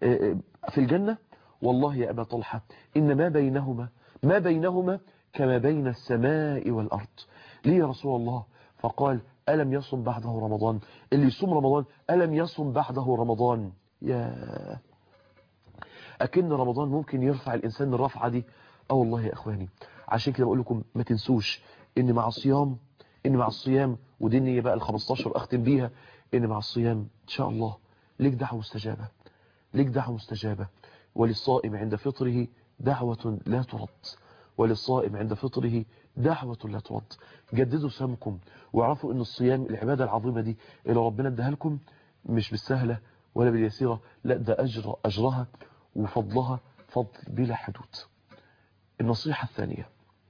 في الجنة والله يا أبا طلحة إن ما بينهما ما بينهما كما بين السماء والأرض ليه يا رسول الله فقال ألم يصم بعده رمضان اللي يصوم رمضان ألم يصم بعده رمضان يا أكن رمضان ممكن يرفع الإنسان الرفعة دي اه والله يا إخواني عشان كده بقول لكم ما تنسوش إن مع الصيام إن مع الصيام ودي النية بقى ال 15 أختم بيها إن مع الصيام إن شاء الله ليك دعوة مستجابة ليك دعوة مستجابة وللصائم عند فطره دعوة لا ترد وللصائم عند فطره دعوة لا ترد جددوا صيامكم واعرفوا ان الصيام العبادة العظيمة دي اللي ربنا اداها لكم مش بالسهلة ولا باليسيرة لا ده أجر أجرها وفضلها فضل بلا حدود النصيحة الثانية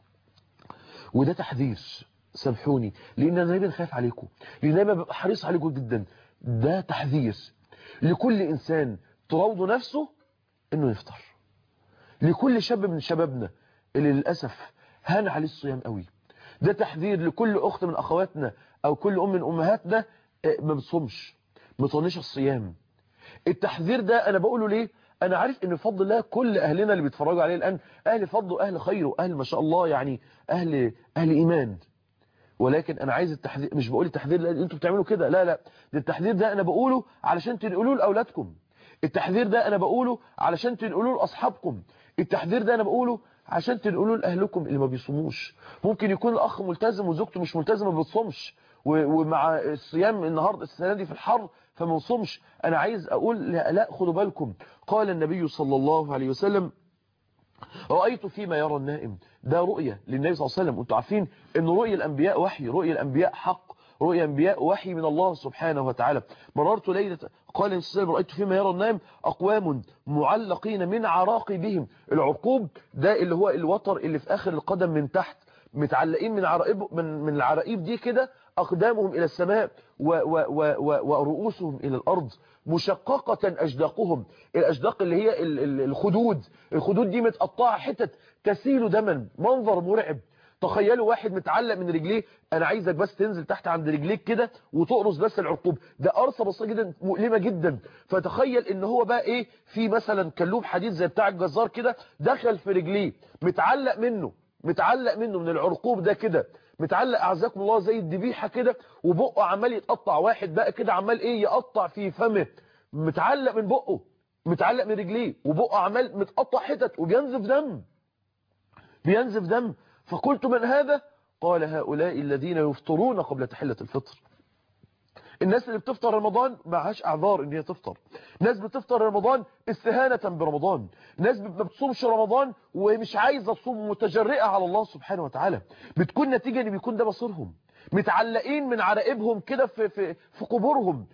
وده تحذير سامحوني لان انا دايما خايف عليكم لان دايما ببقى حريص عليكم جدا ده تحذير لكل انسان تراود نفسه انه يفطر لكل شاب من شبابنا اللي للاسف هان عليه الصيام قوي ده تحذير لكل اخت من اخواتنا او كل ام من امهاتنا ما بتصومش ما تطنش الصيام التحذير ده انا بقوله ليه انا عارف ان بفضل الله كل اهلنا اللي بيتفرجوا عليه الان اهل فضل واهل خير واهل ما شاء الله يعني اهل اهل ايمان ولكن انا عايز التحذير مش بقول التحذير لان انتوا بتعملوا كده لا لا ده التحذير ده انا بقوله علشان تنقلوه لاولادكم التحذير ده انا بقوله علشان تنقلوه لاصحابكم التحذير ده انا بقوله عشان تنقلوه لاهلكم اللي ما بيصوموش ممكن يكون الاخ ملتزم وزوجته مش ملتزمه ما بتصومش ومع الصيام النهارده السنه دي في الحر فما نصومش انا عايز اقول لا, لا خدوا بالكم قال النبي صلى الله عليه وسلم رأيت فيما يرى النائم ده رؤية للنبي صلى الله عليه وسلم وانتم عارفين ان رؤية الانبياء وحي رؤية الانبياء حق رؤية الانبياء وحي من الله سبحانه وتعالى مررت ليلة قال النبي صلى الله عليه وسلم رأيت فيما يرى النائم اقوام معلقين من عراقبهم العقوب ده اللي هو الوتر اللي في اخر القدم من تحت متعلقين من عرائب من من العرائب دي كده اقدامهم الى السماء و و و و ورؤوسهم الى الارض مشققة أجداقهم الأجداق اللي هي الخدود الخدود دي متقطعة حتت تسيل دما منظر مرعب تخيلوا واحد متعلق من رجليه انا عايزك بس تنزل تحت عند رجليك كده وتقرص بس العقوب ده قرصه بسيطه جدا مؤلمه جدا فتخيل ان هو بقى ايه في مثلا كلوب حديد زي بتاع الجزار كده دخل في رجليه متعلق منه متعلق منه من العرقوب ده كده متعلق اعزكم الله زي الذبيحه كده وبقه عمال يتقطع واحد بقى كده عمال ايه يقطع في فمه متعلق من بقه متعلق من رجليه وبقه عمال متقطع حتت وبينزف دم بينزف دم فقلت من هذا قال هؤلاء الذين يفطرون قبل تحلة الفطر الناس اللي بتفطر رمضان معهاش اعذار ان هي تفطر ناس بتفطر رمضان استهانة برمضان ناس ما بتصومش رمضان ومش عايزة تصوم متجرئة على الله سبحانه وتعالى بتكون نتيجة ان بيكون ده مصيرهم متعلقين من عرائبهم كده في, في, في قبورهم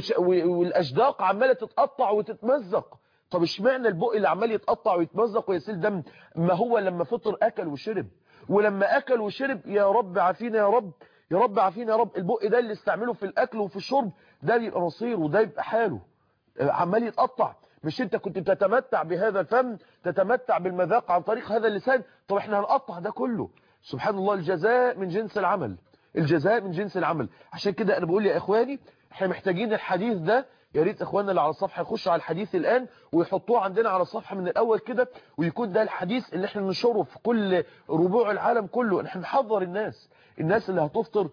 والاشداق عمالة تتقطع وتتمزق طب اشمعنى البق اللي عمال يتقطع ويتمزق ويسيل دم ما هو لما فطر اكل وشرب ولما اكل وشرب يا رب عافينا يا رب يا رب عافينا يا رب البق ده اللي استعمله في الاكل وفي الشرب ده بيبقى مصيره وده يبقى حاله عمال يتقطع مش انت كنت بتتمتع بهذا الفم تتمتع بالمذاق عن طريق هذا اللسان طب احنا هنقطع ده كله سبحان الله الجزاء من جنس العمل الجزاء من جنس العمل عشان كده انا بقول يا اخواني احنا محتاجين الحديث ده يا ريت اخواننا اللي على الصفحه يخشوا على الحديث الان ويحطوه عندنا على الصفحه من الاول كده ويكون ده الحديث اللي احنا ننشره في كل ربوع العالم كله احنا نحذر الناس الناس اللي هتفطر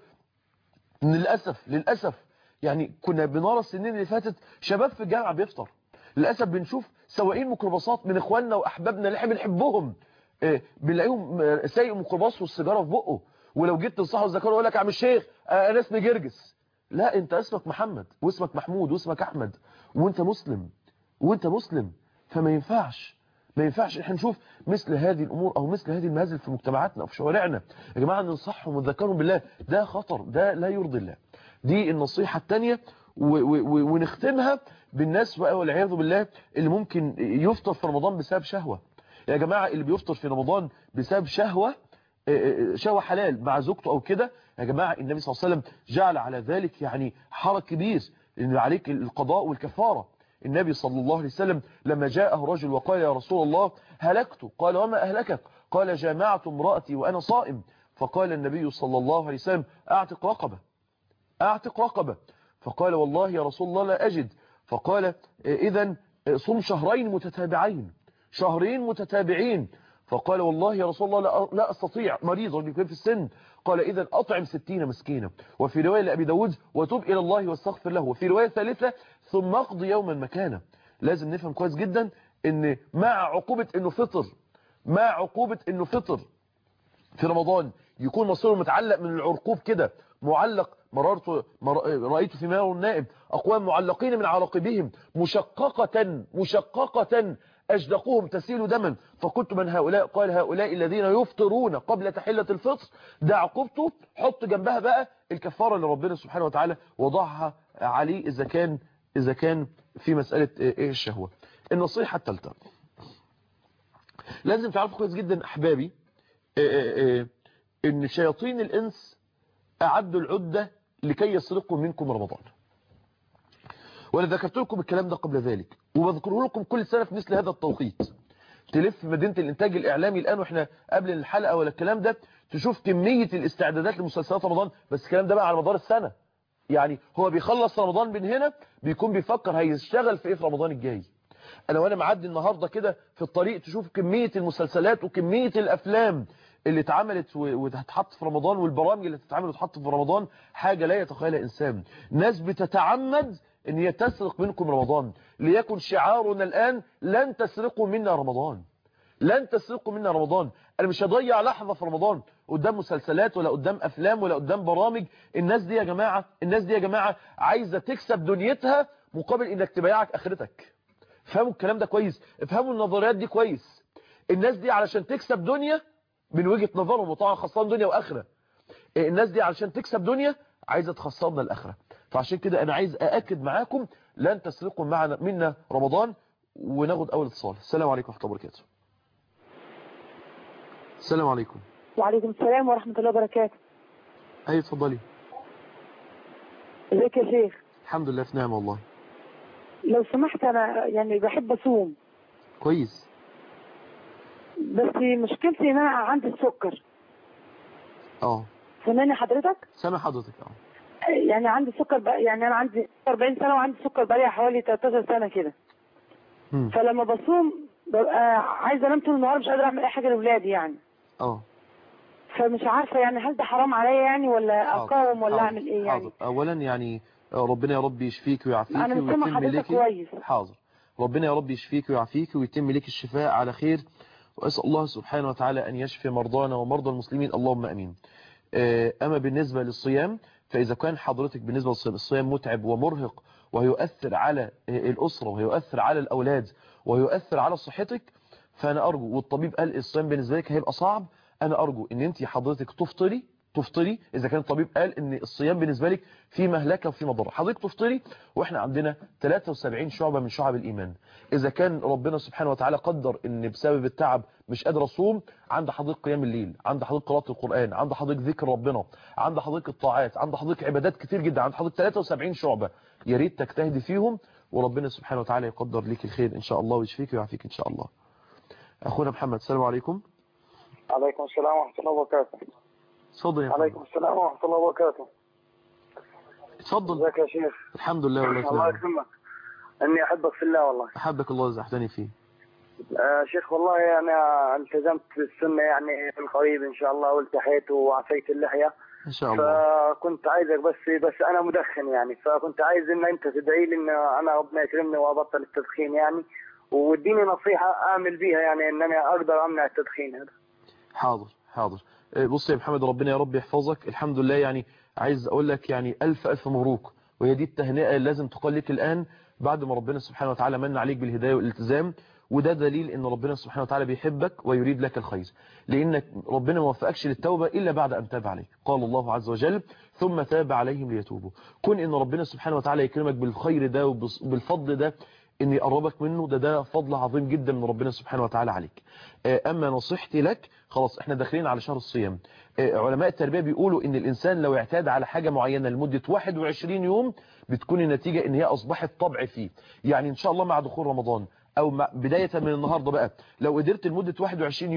للاسف للاسف يعني كنا بنرى السنين اللي فاتت شباب في الجامعه بيفطر للاسف بنشوف سواقين ميكروباصات من اخواننا واحبابنا اللي احنا بنحبهم اه بنلاقيهم سايق ميكروباص والسيجاره في بقه ولو جيت تنصحه الذكر يقول لك يا عم الشيخ انا اسمي جرجس لا انت اسمك محمد واسمك محمود واسمك احمد وانت مسلم وانت مسلم فما ينفعش ما ينفعش احنا نشوف مثل هذه الامور او مثل هذه المهازل في مجتمعاتنا او في شوارعنا يا جماعه ننصحهم ونذكرهم بالله ده خطر ده لا يرضي الله دي النصيحه الثانيه ونختمها بالناس والعياذ بالله اللي ممكن يفطر في رمضان بسبب شهوه يا جماعه اللي بيفطر في رمضان بسبب شهوه شهوه حلال مع زوجته او كده يا جماعه النبي صلى الله عليه وسلم جعل على ذلك يعني حرج كبير ان عليك القضاء والكفاره النبي صلى الله عليه وسلم لما جاءه رجل وقال يا رسول الله هلكت قال وما أهلكك قال جامعت امرأتي وأنا صائم فقال النبي صلى الله عليه وسلم أعتق رقبة أعتق رقبة فقال والله يا رسول الله لا أجد فقال إذا صم شهرين متتابعين شهرين متتابعين فقال والله يا رسول الله لا, لا أستطيع مريض رجل في السن قال إذا أطعم ستين مسكينة وفي رواية لأبي داود وتوب إلى الله واستغفر له وفي رواية ثالثة ثم اقضي يوما مكانه لازم نفهم كويس جدا ان مع عقوبة انه فطر مع عقوبة انه فطر في رمضان يكون مصيره متعلق من العرقوب كده معلق مررت مر... رأيت في مار النائب أقوام معلقين من عراقبهم مشققة مشققة أجدقوهم تسيل دما فقلت من هؤلاء قال هؤلاء الذين يفطرون قبل تحلة الفطر ده عقوبته حط جنبها بقى الكفارة اللي ربنا سبحانه وتعالى وضعها عليه إذا كان إذا كان في مسألة إيه الشهوة النصيحة الثالثة لازم تعرفوا كويس جدا أحبابي إيه إيه إن شياطين الإنس أعدوا العدة لكي يسرقوا منكم رمضان وانا ذكرت لكم الكلام ده قبل ذلك وبذكره لكم كل سنة في مثل هذا التوقيت تلف مدينة الانتاج الاعلامي الان واحنا قبل الحلقة ولا الكلام ده تشوف كمية الاستعدادات لمسلسلات رمضان بس الكلام ده بقى على مدار السنة يعني هو بيخلص رمضان من هنا بيكون بيفكر هيشتغل في ايه في رمضان الجاي انا وانا معدي النهاردة كده في الطريق تشوف كمية المسلسلات وكمية الافلام اللي اتعملت وهتتحط في رمضان والبرامج اللي تتعمل وتتحط في رمضان حاجة لا يتخيلها انسان ناس بتتعمد ان هي تسرق منكم رمضان ليكن شعارنا الان لن تسرقوا منا رمضان لن تسرقوا منا رمضان انا مش هضيع لحظة في رمضان قدام مسلسلات ولا قدام افلام ولا قدام برامج الناس دي يا جماعة الناس دي يا جماعة عايزة تكسب دنيتها مقابل انك تبيعك اخرتك فهموا الكلام ده كويس افهموا النظريات دي كويس الناس دي علشان تكسب دنيا من وجهة نظرهم وطبعا خسران دنيا واخره الناس دي علشان تكسب دنيا عايزة تخسرنا الاخره فعشان كده انا عايز ااكد معاكم لن تسرقوا معنا منا رمضان وناخد اول اتصال السلام عليكم ورحمه الله وبركاته السلام عليكم وعليكم السلام ورحمة الله وبركاته ايوه اتفضلي ازيك يا شيخ الحمد لله في نعمه والله لو سمحت انا يعني بحب اصوم كويس بس مشكلتي ان انا عندي السكر اه سامعني حضرتك سامع حضرتك اه يعني عندي سكر بقى يعني انا عندي 40 سنة وعندي سكر بقالي حوالي 13 سنة كده مم. فلما بصوم ببقى عايزة انام طول النهار مش قادرة اعمل اي حاجة لاولادي يعني اه فمش عارفة يعني هل ده حرام عليا يعني ولا حاضر. اقاوم ولا حاضر. اعمل ايه يعني حاضر. اولا يعني ربنا يا رب يشفيك ويعافيك انا مش سامع ويتم حضرتك لك كويس حاضر ربنا يا رب يشفيك ويعافيك ويتم لك الشفاء على خير وأسأل الله سبحانه وتعالى أن يشفي مرضانا ومرضى المسلمين اللهم أمين آه، أما بالنسبة للصيام فإذا كان حضرتك بالنسبة للصيام الصيام متعب ومرهق وهيؤثر على آه، الأسرة وهيؤثر على الأولاد وهيؤثر على صحتك فأنا أرجو والطبيب قال الصيام بالنسبة لك هيبقى صعب أنا أرجو أن أنت حضرتك تفطري تفطري إذا كان الطبيب قال أن الصيام بالنسبة لك في مهلكة وفي مضرة حضرتك تفطري وإحنا عندنا 73 شعبة من شعب الإيمان إذا كان ربنا سبحانه وتعالى قدر أن بسبب التعب مش قادر أصوم عند حضرتك قيام الليل عند حضرتك قراءة القرآن عند حضرتك ذكر ربنا عند حضرتك الطاعات عند حضرتك عبادات كتير جدا عند حضرتك 73 شعبة يا ريت تجتهدي فيهم وربنا سبحانه وتعالى يقدر ليك الخير إن شاء الله ويشفيك ويعافيك إن شاء الله أخونا محمد السلام عليكم عليكم السلام ورحمة الله وبركاته اتفضل يا عليكم محمد السلام ورحمة الله وبركاته اتفضل ازيك يا شيخ الحمد لله والله الله تمام يكرمك اني احبك في الله والله أحبك الله زحتني فيه آه شيخ والله انا التزمت بالسنة يعني من قريب ان شاء الله والتحيت وعفيت اللحية إن شاء الله فكنت عايزك بس بس انا مدخن يعني فكنت عايز ان انت تدعي لي ان انا ربنا يكرمني وابطل التدخين يعني واديني نصيحة اعمل بيها يعني ان انا اقدر امنع التدخين هذا حاضر حاضر آه، بص يا محمد ربنا يا رب يحفظك الحمد لله يعني عايز اقول لك يعني الف الف مبروك وهي دي التهنئه اللي لازم تقال لك الان بعد ما ربنا سبحانه وتعالى من عليك بالهدايه والالتزام وده دليل ان ربنا سبحانه وتعالى بيحبك ويريد لك الخير لانك ربنا ما وفقكش للتوبه الا بعد ان تاب عليك قال الله عز وجل ثم تاب عليهم ليتوبوا كن ان ربنا سبحانه وتعالى يكرمك بالخير ده وبالفضل ده ان يقربك منه ده ده فضل عظيم جدا من ربنا سبحانه وتعالى عليك آه، اما نصيحتي لك خلاص احنا داخلين على شهر الصيام آه، علماء التربية بيقولوا ان الانسان لو اعتاد على حاجة معينة لمدة 21 يوم بتكون النتيجة ان هي اصبحت طبع فيه يعني ان شاء الله مع دخول رمضان او مع بداية من النهاردة بقى لو قدرت لمدة 21 يوم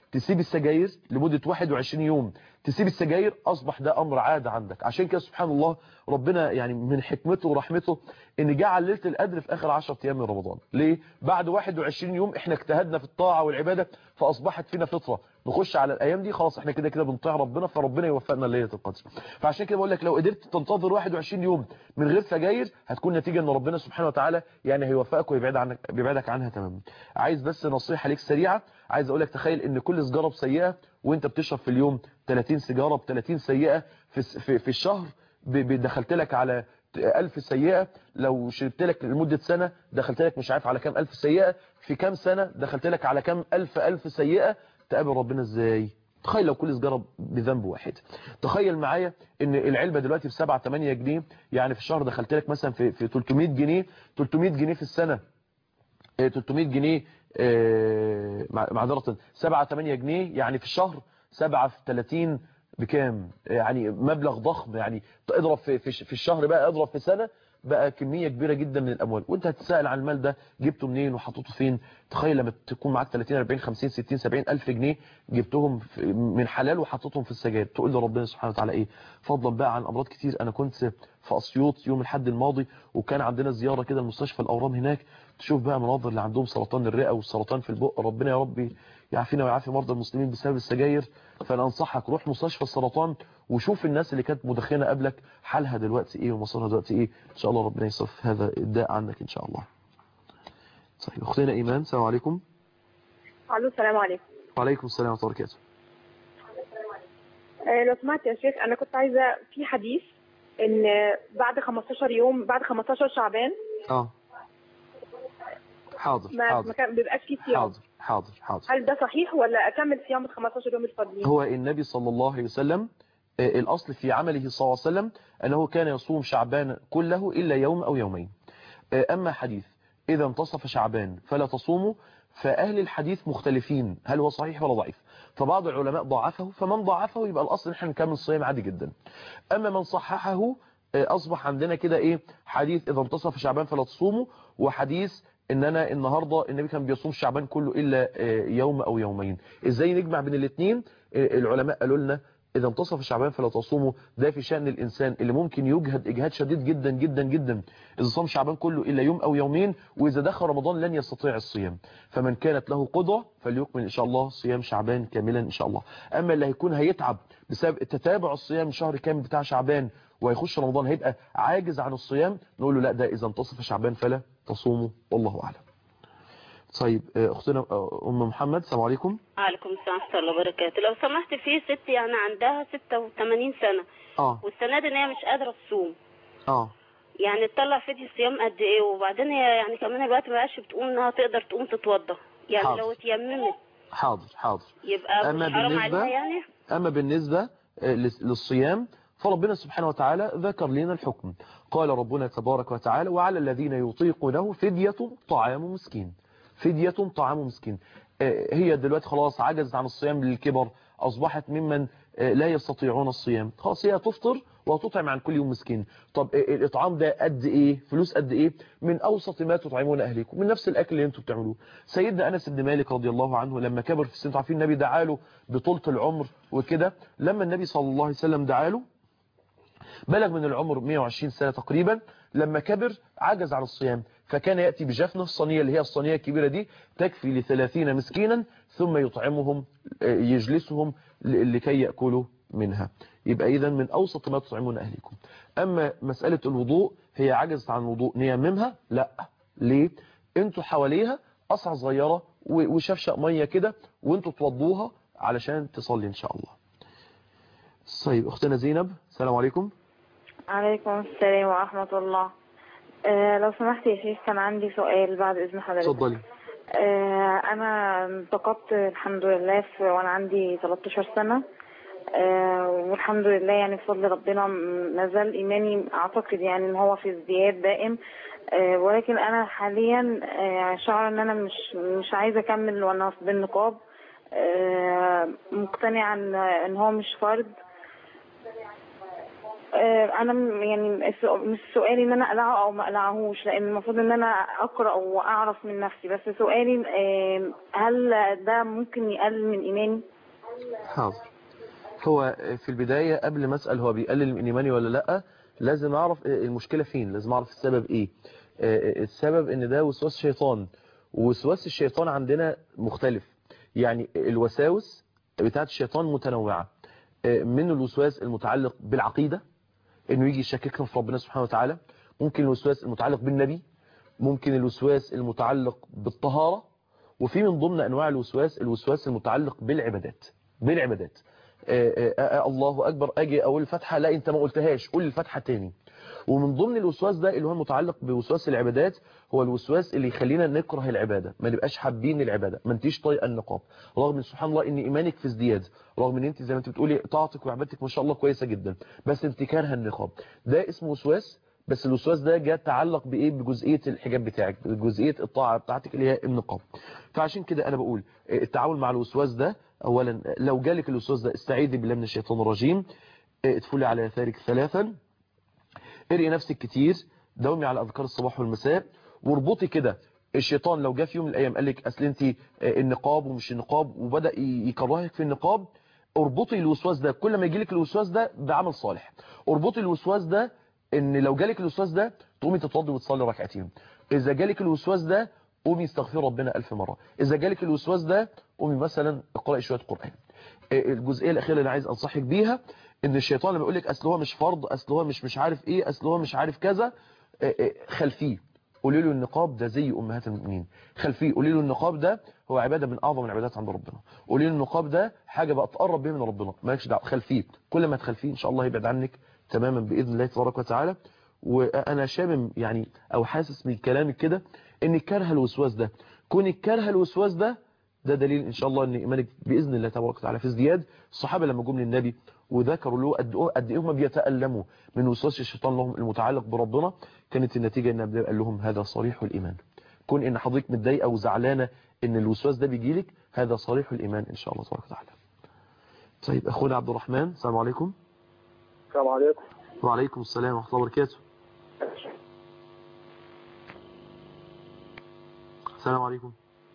تسيب السجاير لمدة 21 يوم تسيب السجاير أصبح ده أمر عادة عندك عشان كده سبحان الله ربنا يعني من حكمته ورحمته ان جعل ليلة القدر في آخر 10 أيام من رمضان ليه؟ بعد 21 يوم احنا اجتهدنا في الطاعة والعبادة فأصبحت فينا فطرة نخش على الأيام دي خلاص احنا كده كده بنطيع ربنا فربنا يوفقنا ليلة القدر فعشان كده بقول لك لو قدرت تنتظر 21 يوم من غير سجاير هتكون نتيجة ان ربنا سبحانه وتعالى يعني هيوفقك ويبعد عنك بيبعدك عنها تماما عايز بس نصيحة ليك سريعة عايز اقول لك تخيل ان كل سجارة بسيئة وانت بتشرب في اليوم 30 سيجارة ب 30 سيئة في في, في الشهر دخلت لك على ألف سيئة لو شربت لك لمدة سنة دخلت لك مش عارف على كام ألف سيئة في كام سنة دخلت لك على كام ألف ألف سيئة تقابل ربنا ازاي تخيل لو كل سجارة بذنب واحد تخيل معايا ان العلبة دلوقتي ب 7 8 جنيه يعني في الشهر دخلت لك مثلا في في 300 جنيه 300 جنيه في السنة 300 جنيه معذرة 7 8 جنيه يعني في الشهر 7 في 30 بكام يعني مبلغ ضخم يعني اضرب في في الشهر بقى اضرب في سنة بقى كمية كبيرة جدا من الأموال وانت هتسأل عن المال ده جبته منين وحطيته فين تخيل لما تكون معاك 30 40 50 60 70 ألف جنيه جبتهم من حلال وحطيتهم في السجاير تقول لربنا سبحانه وتعالى ايه فضلا بقى عن أمراض كتير أنا كنت في أسيوط يوم الحد الماضي وكان عندنا زيارة كده المستشفى الأورام هناك تشوف بقى مناظر اللي عندهم سرطان الرئة والسرطان في البق ربنا يا ربي يعافينا ويعافي مرضى المسلمين بسبب السجاير فانا انصحك روح مستشفى السرطان وشوف الناس اللي كانت مدخنه قبلك حالها دلوقتي ايه ومصيرها دلوقتي ايه ان شاء الله ربنا يصرف هذا الداء عنك ان شاء الله طيب اختنا ايمان السلام عليكم الو السلام عليكم وعليكم السلام ورحمه الله وبركاته آه لو سمحت يا شيخ انا كنت عايزه في حديث ان بعد 15 يوم بعد 15 شعبان اه حاضر ما حاضر ما كان بيبقاش فيه صيام حاضر حاضر حاضر هل ده صحيح ولا اكمل صيام ال 15 يوم الفاضلين هو النبي صلى الله عليه وسلم آه، الأصل في عمله صلى الله عليه وسلم أنه كان يصوم شعبان كله إلا يوم أو يومين آه، أما حديث إذا انتصف شعبان فلا تصوموا فأهل الحديث مختلفين هل هو صحيح ولا ضعيف فبعض العلماء ضعفه فمن ضعفه يبقى الأصل نحن نكمل صيام عادي جدا أما من صححه آه، أصبح عندنا كده إيه حديث إذا انتصف شعبان فلا تصوموا وحديث ان انا النهاردة النبي كان بيصوم شعبان كله الا آه، يوم او يومين ازاي نجمع بين الاثنين العلماء قالوا لنا اذا انتصف شعبان فلا تصوموا ده في شأن الانسان اللي ممكن يجهد اجهاد شديد جدا جدا جدا اذا صام شعبان كله الا يوم او يومين واذا دخل رمضان لن يستطيع الصيام فمن كانت له قدرة فليكمل ان شاء الله صيام شعبان كاملا ان شاء الله اما اللي هيكون هيتعب بسبب تتابع الصيام شهر كامل بتاع شعبان وهيخش رمضان هيبقى عاجز عن الصيام نقول له لا ده اذا انتصف شعبان فلا تصوموا والله اعلم طيب آه، اختنا آه، ام محمد السلام عليكم وعليكم السلام ورحمة الله وبركاته لو سمحت في ست يعني عندها 86 سنة اه والسنة دي ان هي مش قادرة تصوم اه يعني تطلع فدية صيام قد ايه وبعدين هي يعني كمان الوقت ما بقاش بتقوم انها تقدر تقوم تتوضى يعني حاضر. لو اتيممت حاضر حاضر يبقى أما مش حرام بالنسبة- عليها يعني أما بالنسبة آه، للس- للصيام فربنا سبحانه وتعالى ذكر لنا الحكم قال ربنا تبارك وتعالى وعلى الذين يطيقونه فدية طعام مسكين فدية طعام مسكين آه، هي دلوقتي خلاص عجزت عن الصيام للكبر أصبحت ممن آه، لا يستطيعون الصيام خلاص هي تفطر وتطعم عن كل يوم مسكين طب آه، الإطعام ده قد إيه فلوس قد إيه من أوسط ما تطعمون أهليكم من نفس الأكل اللي أنتم بتعملوه سيدنا أنس بن مالك رضي الله عنه لما كبر في السن عارفين النبي دعاله بطولة العمر وكده لما النبي صلى الله عليه وسلم دعاله بلغ من العمر 120 سنة تقريبا لما كبر عجز عن الصيام فكان يأتي بجفنة الصينية اللي هي الصينية الكبيرة دي تكفي لثلاثين مسكينا ثم يطعمهم آه، يجلسهم ل- لكي يأكلوا منها يبقى إذا من أوسط ما تطعمون أهلكم أما مسألة الوضوء هي عجزت عن الوضوء نيممها لا ليه انتوا حواليها قصعة صغيرة و- وشفشق مية كده وانتوا توضوها علشان تصلي إن شاء الله طيب أختنا زينب السلام عليكم عليكم السلام ورحمة الله آه لو سمحت يا شيخ كان عندي سؤال بعد إذن حضرتك اتفضلي آه أنا انتقدت الحمد لله في وأنا عندي 13 سنة آه والحمد لله يعني بفضل ربنا م- ما زال إيماني أعتقد يعني إن هو في ازدياد دائم آه ولكن أنا حاليا آه شعر إن أنا مش مش عايزة أكمل وأنا بالنقاب آه مقتنعة إن إن هو مش فرض آه، انا م- يعني السؤ- مش سؤالي ان انا اقلعه او ما اقلعهوش لان المفروض ان انا اقرا واعرف من نفسي بس سؤالي آه، هل ده ممكن يقلل من ايماني حاضر هو في البداية قبل ما أسأل هو بيقلل من إيماني ولا لأ لازم أعرف المشكلة فين لازم أعرف السبب إيه السبب إن ده وسواس شيطان ووسواس الشيطان عندنا مختلف يعني الوساوس بتاعت الشيطان متنوعة من الوسواس المتعلق بالعقيدة إنه يجي يشككنا في ربنا سبحانه وتعالى ممكن الوسواس المتعلق بالنبي ممكن الوسواس المتعلق بالطهارة وفي من ضمن أنواع الوسواس الوسواس المتعلق بالعبادات بالعبادات آه آه آه الله أكبر أجي أقول الفتحة لا أنت ما قلتهاش قول الفتحة تاني ومن ضمن الوسواس ده اللي هو المتعلق بوسواس العبادات هو الوسواس اللي يخلينا نكره العبادة ما نبقاش حابين العبادة ما انتيش طايقه النقاب رغم ان سبحان الله ان ايمانك في ازدياد رغم ان انت زي ما انت بتقولي طاعتك وعبادتك ما شاء الله كويسة جدا بس انت كارهه النقاب ده اسمه وسواس بس الوسواس ده جاء تعلق بايه بجزئيه الحجاب بتاعك بجزئيه الطاعه بتاعتك اللي هي النقاب فعشان كده انا بقول التعامل مع الوسواس ده اولا لو جالك الوسواس ده استعيذي بالله من الشيطان الرجيم ادفلي على يسارك ثلاثا ارقي نفسك كتير دومي على اذكار الصباح والمساء واربطي كده الشيطان لو جه في يوم من الايام قال لك اصل انت النقاب ومش النقاب وبدا يكرهك في النقاب اربطي الوسواس ده كل ما يجي لك الوسواس ده بعمل صالح اربطي الوسواس ده ان لو جالك الوسواس ده تقومي تتوضي وتصلي ركعتين اذا جالك الوسواس ده قومي استغفري ربنا ألف مرة إذا جالك الوسواس ده قومي مثلا اقرأي شوية قرآن الجزئية الأخيرة اللي أنا عايز أنصحك بيها إن الشيطان لما يقول لك أصل هو مش فرض أصل هو مش مش عارف إيه أصل هو مش عارف كذا خلفيه قولي له النقاب ده زي أمهات المؤمنين خلفيه قولي له النقاب ده هو عبادة من أعظم العبادات عند ربنا قولي له النقاب ده حاجة بقى تقرب بيها من ربنا مالكش دعوه خلفيه كل ما تخلفيه إن شاء الله يبعد عنك تماما بإذن الله تبارك وتعالى وأنا شامم يعني أو حاسس من كلامك كده إنك كارهه الوسواس ده كونك كارهه الوسواس ده ده دليل إن شاء الله إن إيمانك بإذن الله تبارك وتعالى في ازدياد الصحابة لما جم للنبي وذكروا له قد قد إيه هم بيتألموا من وسواس الشيطان لهم المتعلق بربنا كانت النتيجة إن النبي قال لهم هذا صريح الإيمان كون إن حضرتك متضايقه وزعلانة إن الوسواس ده بيجي لك هذا صريح الإيمان إن شاء الله تبارك وتعالى طيب أخونا عبد الرحمن السلام عليكم السلام عليكم وعليكم السلام ورحمة الله وبركاته السلام عليكم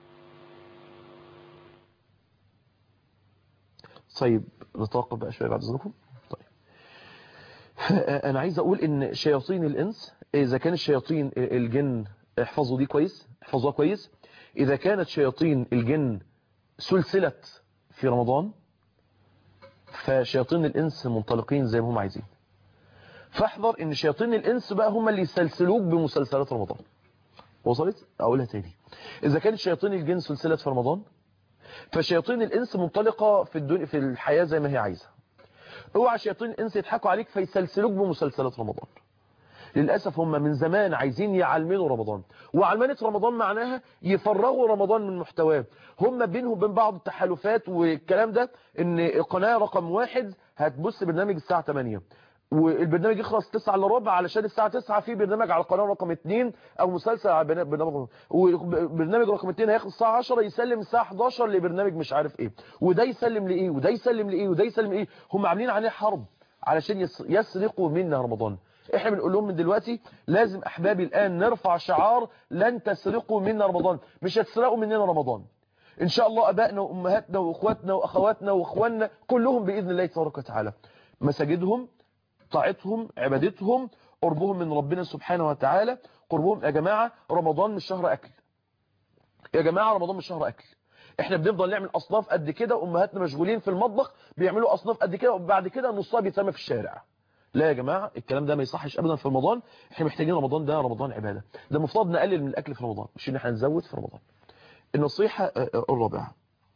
طيب نتوقف بقى شوية بعد اذنكم طيب انا عايز اقول ان شياطين الانس اذا كانت شياطين الجن احفظوا دي كويس احفظوها كويس اذا كانت شياطين الجن سلسلة في رمضان فشياطين الانس منطلقين زي ما هم عايزين فاحذر ان شياطين الانس بقى هم اللي يسلسلوك بمسلسلات رمضان وصلت اقولها تاني اذا كانت شياطين الجن سلسلة في رمضان فشياطين الانس منطلقة في الدنيا في الحياة زي ما هي عايزة اوعى شياطين الانس يضحكوا عليك فيسلسلوك بمسلسلات رمضان للأسف هم من زمان عايزين يعلمنوا رمضان وعلمنة رمضان معناها يفرغوا رمضان من محتواه هم بينهم وبين بعض التحالفات والكلام ده ان القناة رقم واحد هتبص برنامج الساعة 8 والبرنامج يخلص 9 الا ربع علشان الساعة 9 في برنامج على القناة رقم 2 او مسلسل على برنامج وبرنامج رقم 2 هياخد الساعة 10 يسلم الساعة 11 لبرنامج مش عارف ايه وده يسلم لايه وده يسلم لايه وده يسلم لايه هم عاملين عليه حرب علشان يسرقوا منا رمضان احنا بنقول لهم من دلوقتي لازم احبابي الان نرفع شعار لن تسرقوا منا رمضان مش هتسرقوا مننا رمضان ان شاء الله ابائنا وامهاتنا واخواتنا واخواتنا واخواننا كلهم باذن الله تبارك وتعالى مساجدهم طاعتهم عبادتهم قربهم من ربنا سبحانه وتعالى قربهم يا جماعة رمضان مش شهر أكل يا جماعة رمضان مش شهر أكل احنا بنفضل نعمل أصناف قد كده وأمهاتنا مشغولين في المطبخ بيعملوا أصناف قد كده وبعد كده نصها بيتسمى في الشارع لا يا جماعة الكلام ده ما يصحش أبدا في رمضان احنا محتاجين رمضان ده رمضان عبادة ده المفروض نقلل من الأكل في رمضان مش ان احنا نزود في رمضان النصيحة الرابعة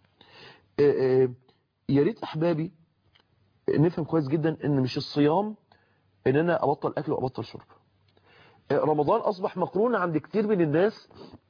يا ريت أحبابي نفهم كويس جدا ان مش الصيام ان انا ابطل اكل وابطل شرب رمضان اصبح مقرون عند كتير من الناس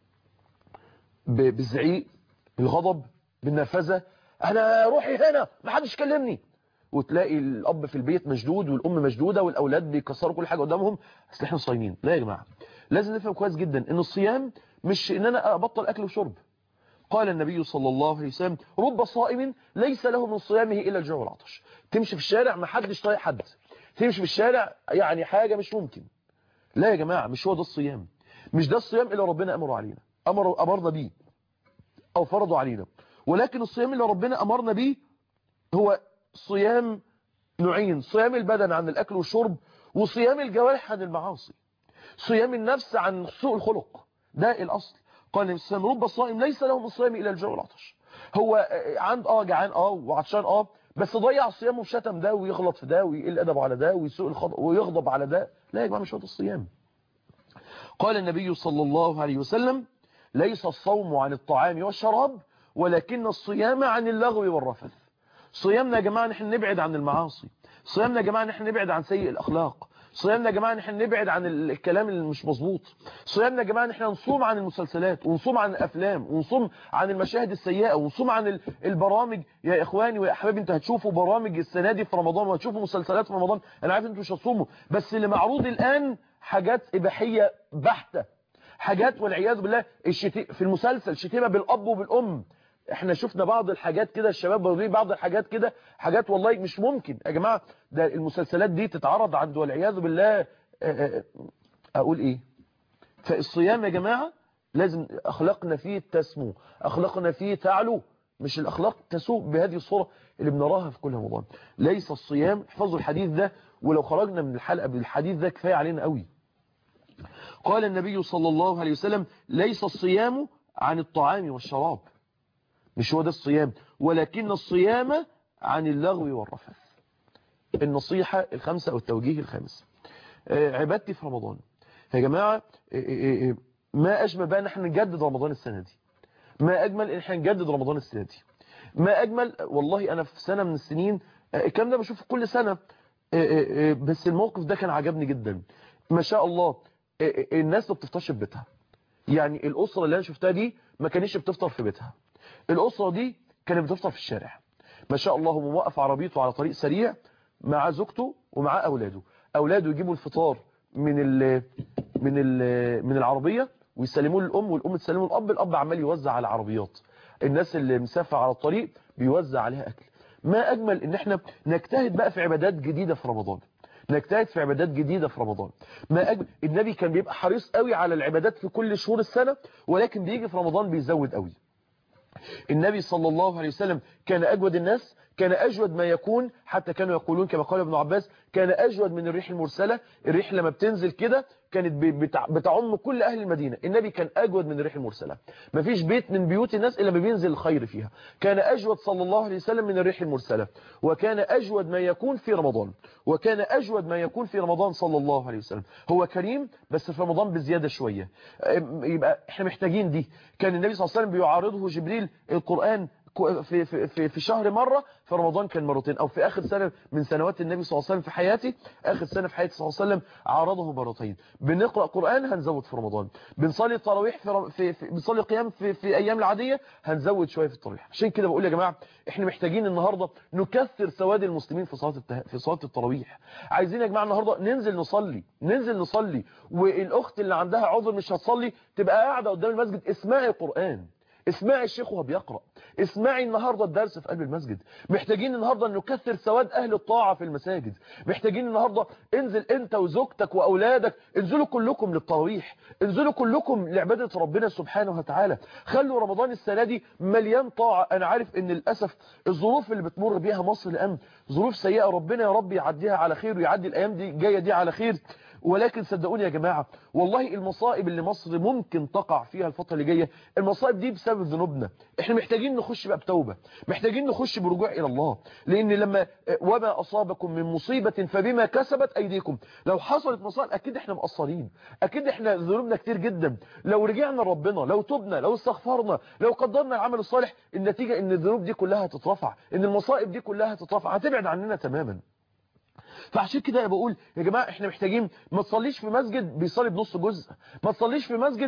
بالزعيق بالغضب بالنرفزه انا روحي هنا ما حدش كلمني وتلاقي الاب في البيت مشدود والام مشدوده والاولاد بيكسروا كل حاجه قدامهم اصل احنا صايمين لا يا جماعه لازم نفهم كويس جدا ان الصيام مش ان انا ابطل اكل وشرب قال النبي صلى الله عليه وسلم رب صائم ليس له من صيامه إلا الجوع والعطش تمشي في الشارع ما حدش طايق حد تمشي في الشارع يعني حاجة مش ممكن لا يا جماعة مش هو ده الصيام مش ده الصيام اللي ربنا أمره علينا أمر أمرنا بيه أو فرضه علينا ولكن الصيام اللي ربنا أمرنا بيه هو صيام نوعين صيام البدن عن الأكل والشرب وصيام الجوارح عن المعاصي صيام النفس عن سوء الخلق ده الأصل قال النبي صلى الله عليه وسلم رب الصائم ليس له من الصيام إلى الجوع والعطش هو عند اه جعان اه وعطشان اه بس ضيع صيامه وشتم ده ويغلط في ده ويقل ادبه على ده ويسوء الخطأ ويغضب على ده لا يا جماعه مش هو ده الصيام قال النبي صلى الله عليه وسلم ليس الصوم عن الطعام والشراب ولكن الصيام عن اللغو والرفث صيامنا يا جماعه نحن نبعد عن المعاصي صيامنا يا جماعه نحن نبعد عن سيء الاخلاق صيامنا يا جماعه نحن نبعد عن الكلام اللي مش مظبوط صيامنا يا جماعه نحن نصوم عن المسلسلات ونصوم عن الافلام ونصوم عن المشاهد السيئه ونصوم عن البرامج يا اخواني ويا احبابي انتوا هتشوفوا برامج السنه دي في رمضان وهتشوفوا مسلسلات في رمضان انا عارف انتوا مش هتصوموا بس اللي معروض الان حاجات اباحيه بحته حاجات والعياذ بالله الشتي في المسلسل شتيمه بالاب وبالام احنا شفنا بعض الحاجات كده الشباب بيوري بعض الحاجات كده حاجات والله مش ممكن يا جماعه ده المسلسلات دي تتعرض عند والعياذ بالله اقول ايه فالصيام يا جماعه لازم اخلاقنا فيه تسمو اخلاقنا فيه تعلو مش الاخلاق تسوء بهذه الصوره اللي بنراها في كل رمضان ليس الصيام احفظوا الحديث ده ولو خرجنا من الحلقه بالحديث ده كفايه علينا قوي قال النبي صلى الله عليه وسلم ليس الصيام عن الطعام والشراب مش هو ده الصيام ولكن الصيام عن اللغو والرفث النصيحة الخامسة أو التوجيه الخامس عبادتي في رمضان يا جماعة ما أجمل بقى ان احنا نجدد رمضان السنة دي ما أجمل ان احنا نجدد رمضان السنة دي ما أجمل والله أنا في سنة من السنين الكلام ده بشوفه كل سنة بس الموقف ده كان عجبني جدا ما شاء الله الناس ما بتفطرش في بيتها يعني الأسرة اللي أنا شفتها دي ما كانش بتفطر في بيتها الأسرة دي كانت بتفطر في الشارع ما شاء الله هو موقف عربيته على طريق سريع مع زوجته ومع أولاده أولاده يجيبوا الفطار من ال من ال من العربية ويسلموه للأم والأم تسلمه للأب الأب عمال يوزع على العربيات الناس اللي مسافة على الطريق بيوزع عليها أكل ما أجمل إن احنا نجتهد بقى في عبادات جديدة في رمضان نجتهد في عبادات جديدة في رمضان ما أجمل النبي كان بيبقى حريص قوي على العبادات في كل شهور السنة ولكن بيجي في رمضان بيزود قوي النبي صلى الله عليه وسلم كان أجود الناس كان أجود ما يكون حتى كانوا يقولون كما قال ابن عباس كان أجود من الريح المرسلة الريح لما بتنزل كده كانت بتعم كل أهل المدينة النبي كان أجود من الريح المرسلة ما فيش بيت من بيوت الناس إلا ما بينزل الخير فيها كان أجود صلى الله عليه وسلم من الريح المرسلة وكان أجود ما يكون في رمضان وكان أجود ما يكون في رمضان صلى الله عليه وسلم هو كريم بس في رمضان بزيادة شوية يبقى احنا محتاجين دي كان النبي صلى الله عليه وسلم بيعارضه جبريل القرآن في, في, في, في شهر مرة في رمضان كان مرتين أو في آخر سنة من سنوات النبي صلى الله عليه وسلم في حياتي آخر سنة في حياتي صلى الله عليه وسلم عرضه مرتين بنقرأ قرآن هنزود في رمضان بنصلي التراويح في, في, في بنصلي قيام في, في أيام العادية هنزود شوية في التراويح عشان كده بقول يا جماعة احنا محتاجين النهاردة نكثر سواد المسلمين في صلاة الته... في صلاة التراويح عايزين يا جماعة النهاردة ننزل نصلي ننزل نصلي والأخت اللي عندها عذر مش هتصلي تبقى قاعدة قدام المسجد اسمعي قرآن اسمعي الشيخ وهو بيقرأ اسمعي النهاردة الدرس في قلب المسجد محتاجين النهاردة نكثر سواد أهل الطاعة في المساجد محتاجين النهاردة انزل انت وزوجتك وأولادك انزلوا كلكم للتراويح انزلوا كلكم لعبادة ربنا سبحانه وتعالى خلوا رمضان السنة دي مليان طاعة أنا عارف ان للأسف الظروف اللي بتمر بيها مصر الآن ظروف سيئة ربنا يا رب يعديها على خير ويعدي الأيام دي جاية دي على خير ولكن صدقوني يا جماعة والله المصائب اللي مصر ممكن تقع فيها الفترة اللي جاية المصائب دي بسبب ذنوبنا احنا محتاجين نخش بقى بتوبة محتاجين نخش برجوع إلى الله لأن لما وما أصابكم من مصيبة فبما كسبت أيديكم لو حصلت مصائب أكيد احنا مقصرين أكيد احنا ذنوبنا كتير جدا لو رجعنا ربنا لو تبنا لو استغفرنا لو قدرنا العمل الصالح النتيجة ان الذنوب دي كلها هتترفع ان المصائب دي كلها هتترفع هتبعد عننا تماما فعشان كده انا بقول يا جماعه احنا محتاجين ما تصليش في مسجد بيصلي بنص جزء ما تصليش في مسجد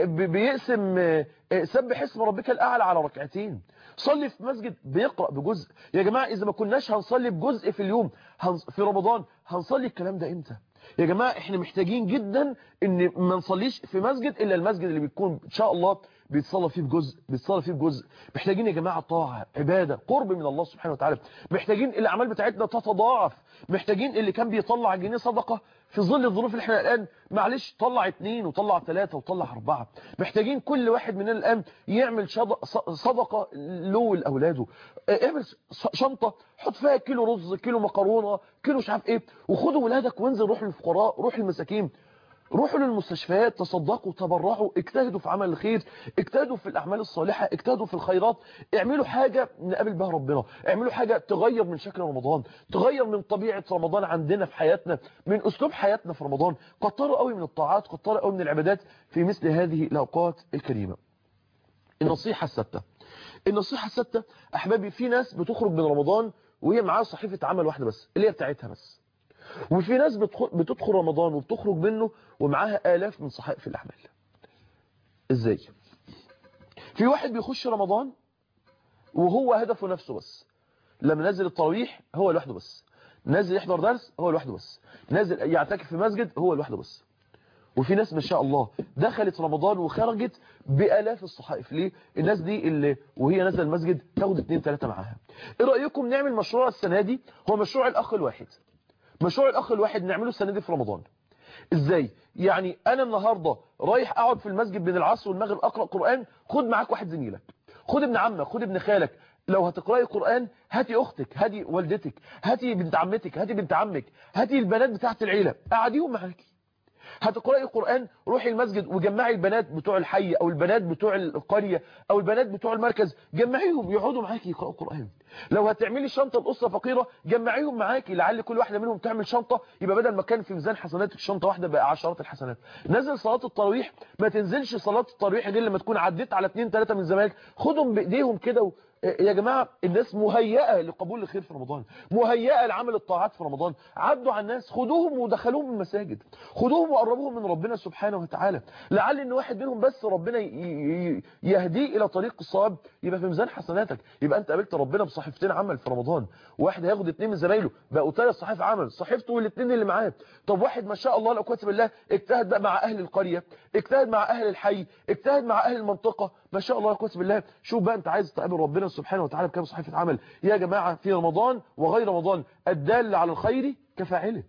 بيقسم سبح اسم ربك الاعلى على ركعتين صلي في مسجد بيقرا بجزء يا جماعه اذا ما كناش هنصلي بجزء في اليوم في رمضان هنصلي الكلام ده امتى يا جماعه احنا محتاجين جدا ان ما نصليش في مسجد الا المسجد اللي بيكون ان شاء الله بيتصلى فيه بجزء بيتصلى فيه بجزء محتاجين يا جماعه طاعه عباده قرب من الله سبحانه وتعالى محتاجين الاعمال بتاعتنا تتضاعف محتاجين اللي كان بيطلع جنيه صدقه في ظل الظروف اللي احنا الان معلش طلع اتنين وطلع ثلاثة وطلع اربعة محتاجين كل واحد مننا الان يعمل صدقة له لاولاده اعمل شنطة حط فيها كيلو رز كيلو مكرونة كيلو مش عارف ايه وخدوا ولادك وانزل روح للفقراء روح للمساكين روحوا للمستشفيات تصدقوا تبرعوا اجتهدوا في عمل الخير اجتهدوا في الأعمال الصالحة اجتهدوا في الخيرات اعملوا حاجة نقابل بها ربنا اعملوا حاجة تغير من شكل رمضان تغير من طبيعة رمضان عندنا في حياتنا من أسلوب حياتنا في رمضان كتروا قوي من الطاعات كتروا قوي من العبادات في مثل هذه الأوقات الكريمة النصيحة الستة النصيحة الستة أحبابي في ناس بتخرج من رمضان وهي معاها صحيفة عمل واحدة بس اللي هي بتاعتها بس وفي ناس بتدخل رمضان وبتخرج منه ومعاها آلاف من صحائف الأعمال ازاي في واحد بيخش رمضان وهو هدفه نفسه بس لما نزل التراويح هو لوحده بس نازل يحضر درس هو لوحده بس نازل يعتكف في مسجد هو لوحده بس وفي ناس ما شاء الله دخلت رمضان وخرجت بآلاف الصحائف ليه الناس دي اللي وهي نازله المسجد تاخد اتنين تلاتة معاها ايه رأيكم نعمل مشروع السنة دي هو مشروع الأخ الواحد مشروع الأخ الواحد نعمله السنة دي في رمضان ازاي يعني انا النهاردة رايح اقعد في المسجد بين العصر والمغرب اقرأ قرآن خد معاك واحد زميلك خد ابن عمك خد ابن خالك لو هتقرأي قرآن هاتي اختك هاتي والدتك هاتي بنت عمتك هاتي بنت عمك هاتي البنات بتاعت العيلة قعديهم معاكي هتقرأي قرآن روحي المسجد وجمعي البنات بتوع الحي او البنات بتوع القرية او البنات بتوع المركز جمعيهم يقعدوا معاكي يقرأوا قرآن لو هتعملي شنطة لأسرة فقيرة جمعيهم معاكي لعل كل واحدة منهم تعمل شنطة يبقى بدل ما كان في ميزان حسناتك شنطة واحدة بقى عشرات الحسنات نزل صلاة التراويح ما تنزلش صلاة التراويح غير لما تكون عديت على اتنين تلاتة من زمايلك خدهم بايديهم كده و... يا جماعة الناس مهيئة لقبول الخير في رمضان مهيئة لعمل الطاعات في رمضان عدوا على الناس خدوهم ودخلوهم المساجد خدوهم وقربوهم من ربنا سبحانه وتعالى لعل ان واحد منهم بس ربنا يهديه الى طريق الصواب يبقى في ميزان حسناتك يبقى انت قابلت ربنا بصحيفتين عمل في رمضان واحد هياخد اتنين من زمايله بقوا ثلاث صحائف عمل صحيفته والاثنين اللي معاه طب واحد ما شاء الله لا قوه بالله اجتهد بقى مع اهل القرية اجتهد مع اهل الحي اجتهد مع اهل المنطقة ما شاء الله لا قوه بالله شوف بقى انت عايز تقابل ربنا سبحانه وتعالى بكام صحيفة عمل يا جماعة في رمضان وغير رمضان الدال على الخير كفاعله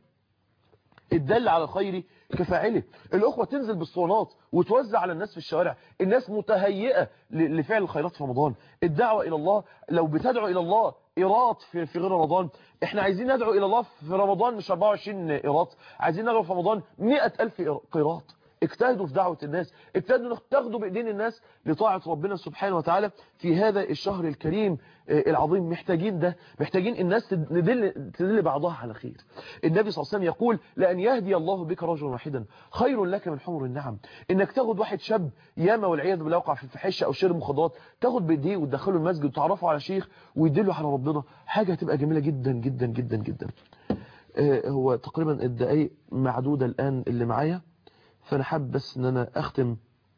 الدل على الخير كفاعله الأخوة تنزل بالصونات وتوزع على الناس في الشوارع الناس متهيئة لفعل الخيرات في رمضان الدعوة إلى الله لو بتدعو إلى الله إيراد في, في غير رمضان احنا عايزين ندعو إلى الله في رمضان مش 24 إيراد عايزين ندعو في رمضان 100 ألف قيراط اجتهدوا في دعوة الناس اجتهدوا تاخدوا بإيدين الناس لطاعة ربنا سبحانه وتعالى في هذا الشهر الكريم العظيم محتاجين ده محتاجين الناس تدل, تدل بعضها على خير النبي صلى الله عليه وسلم يقول لأن يهدي الله بك رجلا واحدا خير لك من حمر النعم انك تاخد واحد شاب ياما والعياذ بالله وقع في الفحشه او شرب مخدرات تاخد بايديه وتدخله المسجد وتعرفه على شيخ ويدله على ربنا حاجة هتبقى جميلة جدا جدا جدا جدا هو تقريبا الدقايق معدودة الآن اللي معايا فانا حابب بس ان انا اختم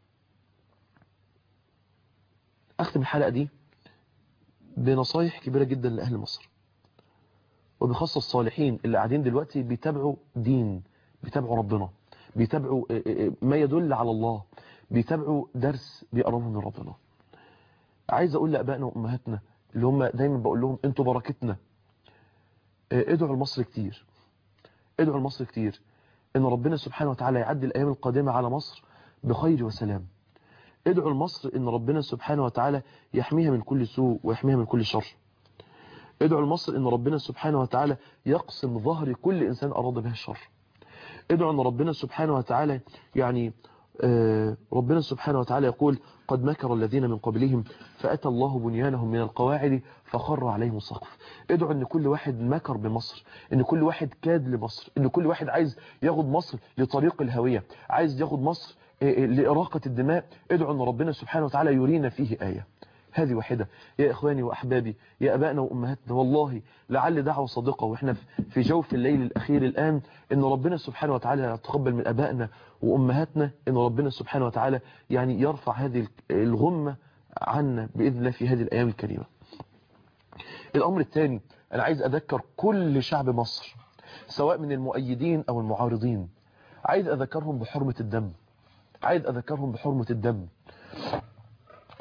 اختم الحلقة دي بنصايح كبيرة جدا لأهل مصر وبخاصة الصالحين اللي قاعدين دلوقتي بيتابعوا دين بيتابعوا ربنا بيتابعوا ما يدل على الله بيتابعوا درس بيقربهم من ربنا عايز اقول لأبائنا وأمهاتنا اللي هم دايما بقول لهم انتوا بركتنا ادعوا لمصر كتير ادعوا لمصر كتير ان ربنا سبحانه وتعالى يعدي الايام القادمة على مصر بخير وسلام ادعوا لمصر ان ربنا سبحانه وتعالى يحميها من كل سوء ويحميها من كل شر ادعوا لمصر ان ربنا سبحانه وتعالى يقسم ظهر كل انسان اراد به الشر ادعوا ان ربنا سبحانه وتعالى يعني ربنا سبحانه وتعالى يقول قد مكر الذين من قبلهم فأتى الله بنيانهم من القواعد فخر عليهم السقف ادعوا ان كل واحد مكر بمصر ان كل واحد كاد لمصر ان كل واحد عايز ياخد مصر لطريق الهوية عايز ياخد مصر لإراقة الدماء ادعوا ان ربنا سبحانه وتعالى يرينا فيه آية هذه واحدة يا إخواني وأحبابي يا أبائنا وأمهاتنا والله لعل دعوة صادقة وإحنا في جوف الليل الأخير الآن إن ربنا سبحانه وتعالى يتقبل من أبائنا وأمهاتنا إن ربنا سبحانه وتعالى يعني يرفع هذه الغمة عنا بإذن الله في هذه الأيام الكريمة الأمر الثاني أنا عايز أذكر كل شعب مصر سواء من المؤيدين أو المعارضين عايز أذكرهم بحرمة الدم عايز أذكرهم بحرمة الدم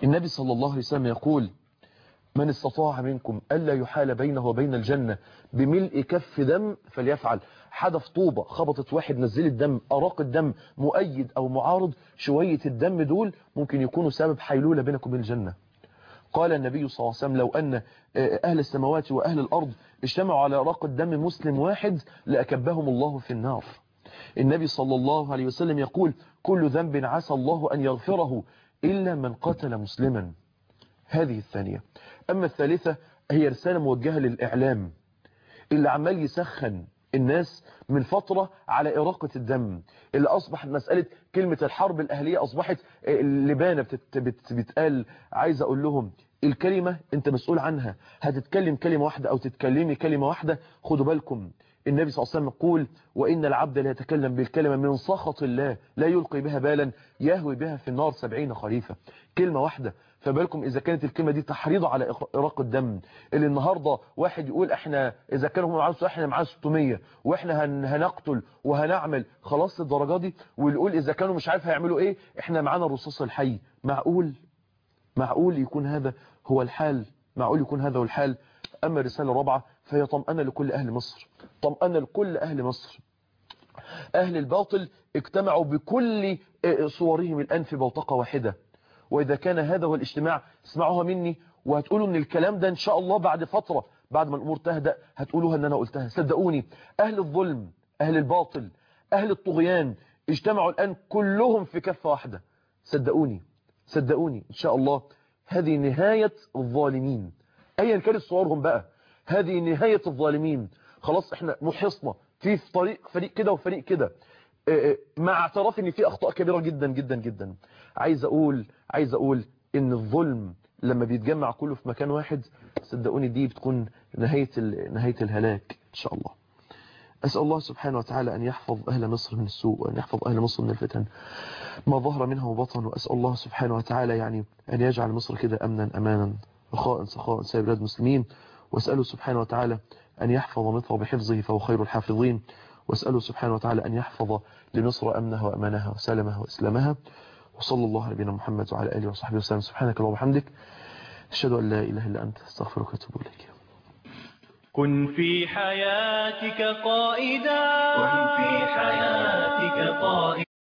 النبي صلى الله عليه وسلم يقول من استطاع منكم ألا يحال بينه وبين الجنة بملء كف دم فليفعل حدف طوبة خبطت واحد نزل الدم أراق الدم مؤيد أو معارض شوية الدم دول ممكن يكونوا سبب حيلولة بينكم وبين الجنة قال النبي صلى الله عليه وسلم لو أن أهل السماوات وأهل الأرض اجتمعوا على أراق الدم مسلم واحد لأكبهم الله في النار النبي صلى الله عليه وسلم يقول كل ذنب عسى الله أن يغفره إلا من قتل مسلما هذه الثانية أما الثالثة هي رسالة موجهة للإعلام اللي عمال يسخن الناس من فترة على إراقة الدم اللي أصبحت مسألة كلمة الحرب الأهلية أصبحت لبانة بتت بت بتقال عايز أقول لهم الكلمة أنت مسؤول عنها هتتكلم كلمة واحدة أو تتكلمي كلمة واحدة خدوا بالكم النبي صلى الله عليه وسلم يقول وإن العبد لا يتكلم بالكلمة من سخط الله لا يلقي بها بالا يهوي بها في النار سبعين خريفة كلمة واحدة فبالكم إذا كانت الكلمة دي تحريض على إراق الدم اللي النهاردة واحد يقول إحنا إذا كانوا هم معاه إحنا معاه 600 وإحنا هن هنقتل وهنعمل خلاص الدرجة دي ويقول إذا كانوا مش عارف هيعملوا إيه إحنا معانا الرصاص الحي معقول معقول يكون هذا هو الحال معقول يكون هذا هو الحال أما الرسالة الرابعة فهي طمأنة لكل أهل مصر طمأنة لكل أهل مصر أهل الباطل اجتمعوا بكل صورهم الآن في بوتقة واحدة وإذا كان هذا هو الاجتماع اسمعوها مني وهتقولوا ان الكلام ده ان شاء الله بعد فترة بعد ما الامور تهدأ هتقولوها ان انا قلتها صدقوني اهل الظلم اهل الباطل اهل الطغيان اجتمعوا الان كلهم في كفة واحدة صدقوني صدقوني ان شاء الله هذه نهاية الظالمين ايا كانت صورهم بقى هذه نهاية الظالمين خلاص احنا محصنا في طريق فريق كده وفريق كده مع اعتراف ان في اخطاء كبيرة جدا جدا جدا عايز اقول عايز اقول ان الظلم لما بيتجمع كله في مكان واحد صدقوني دي بتكون نهاية نهاية الهلاك ان شاء الله أسأل الله سبحانه وتعالى أن يحفظ أهل مصر من السوء وأن يحفظ أهل مصر من الفتن ما ظهر منها وبطن وأسأل الله سبحانه وتعالى يعني أن يجعل مصر كده أمنا أمانا رخاء سخاء سائر بلاد المسلمين وأسأله سبحانه وتعالى أن يحفظ مصر بحفظه فهو خير الحافظين وأسأله سبحانه وتعالى أن يحفظ لمصر أمنها وأمانها وسلمها وإسلامها وصلى الله على نبينا محمد وعلى آله وصحبه وسلم سبحانك اللهم وبحمدك أشهد أن لا إله إلا أنت استغفرك وأتوب إليك كن في حياتك قائدا كن في حياتك قائدا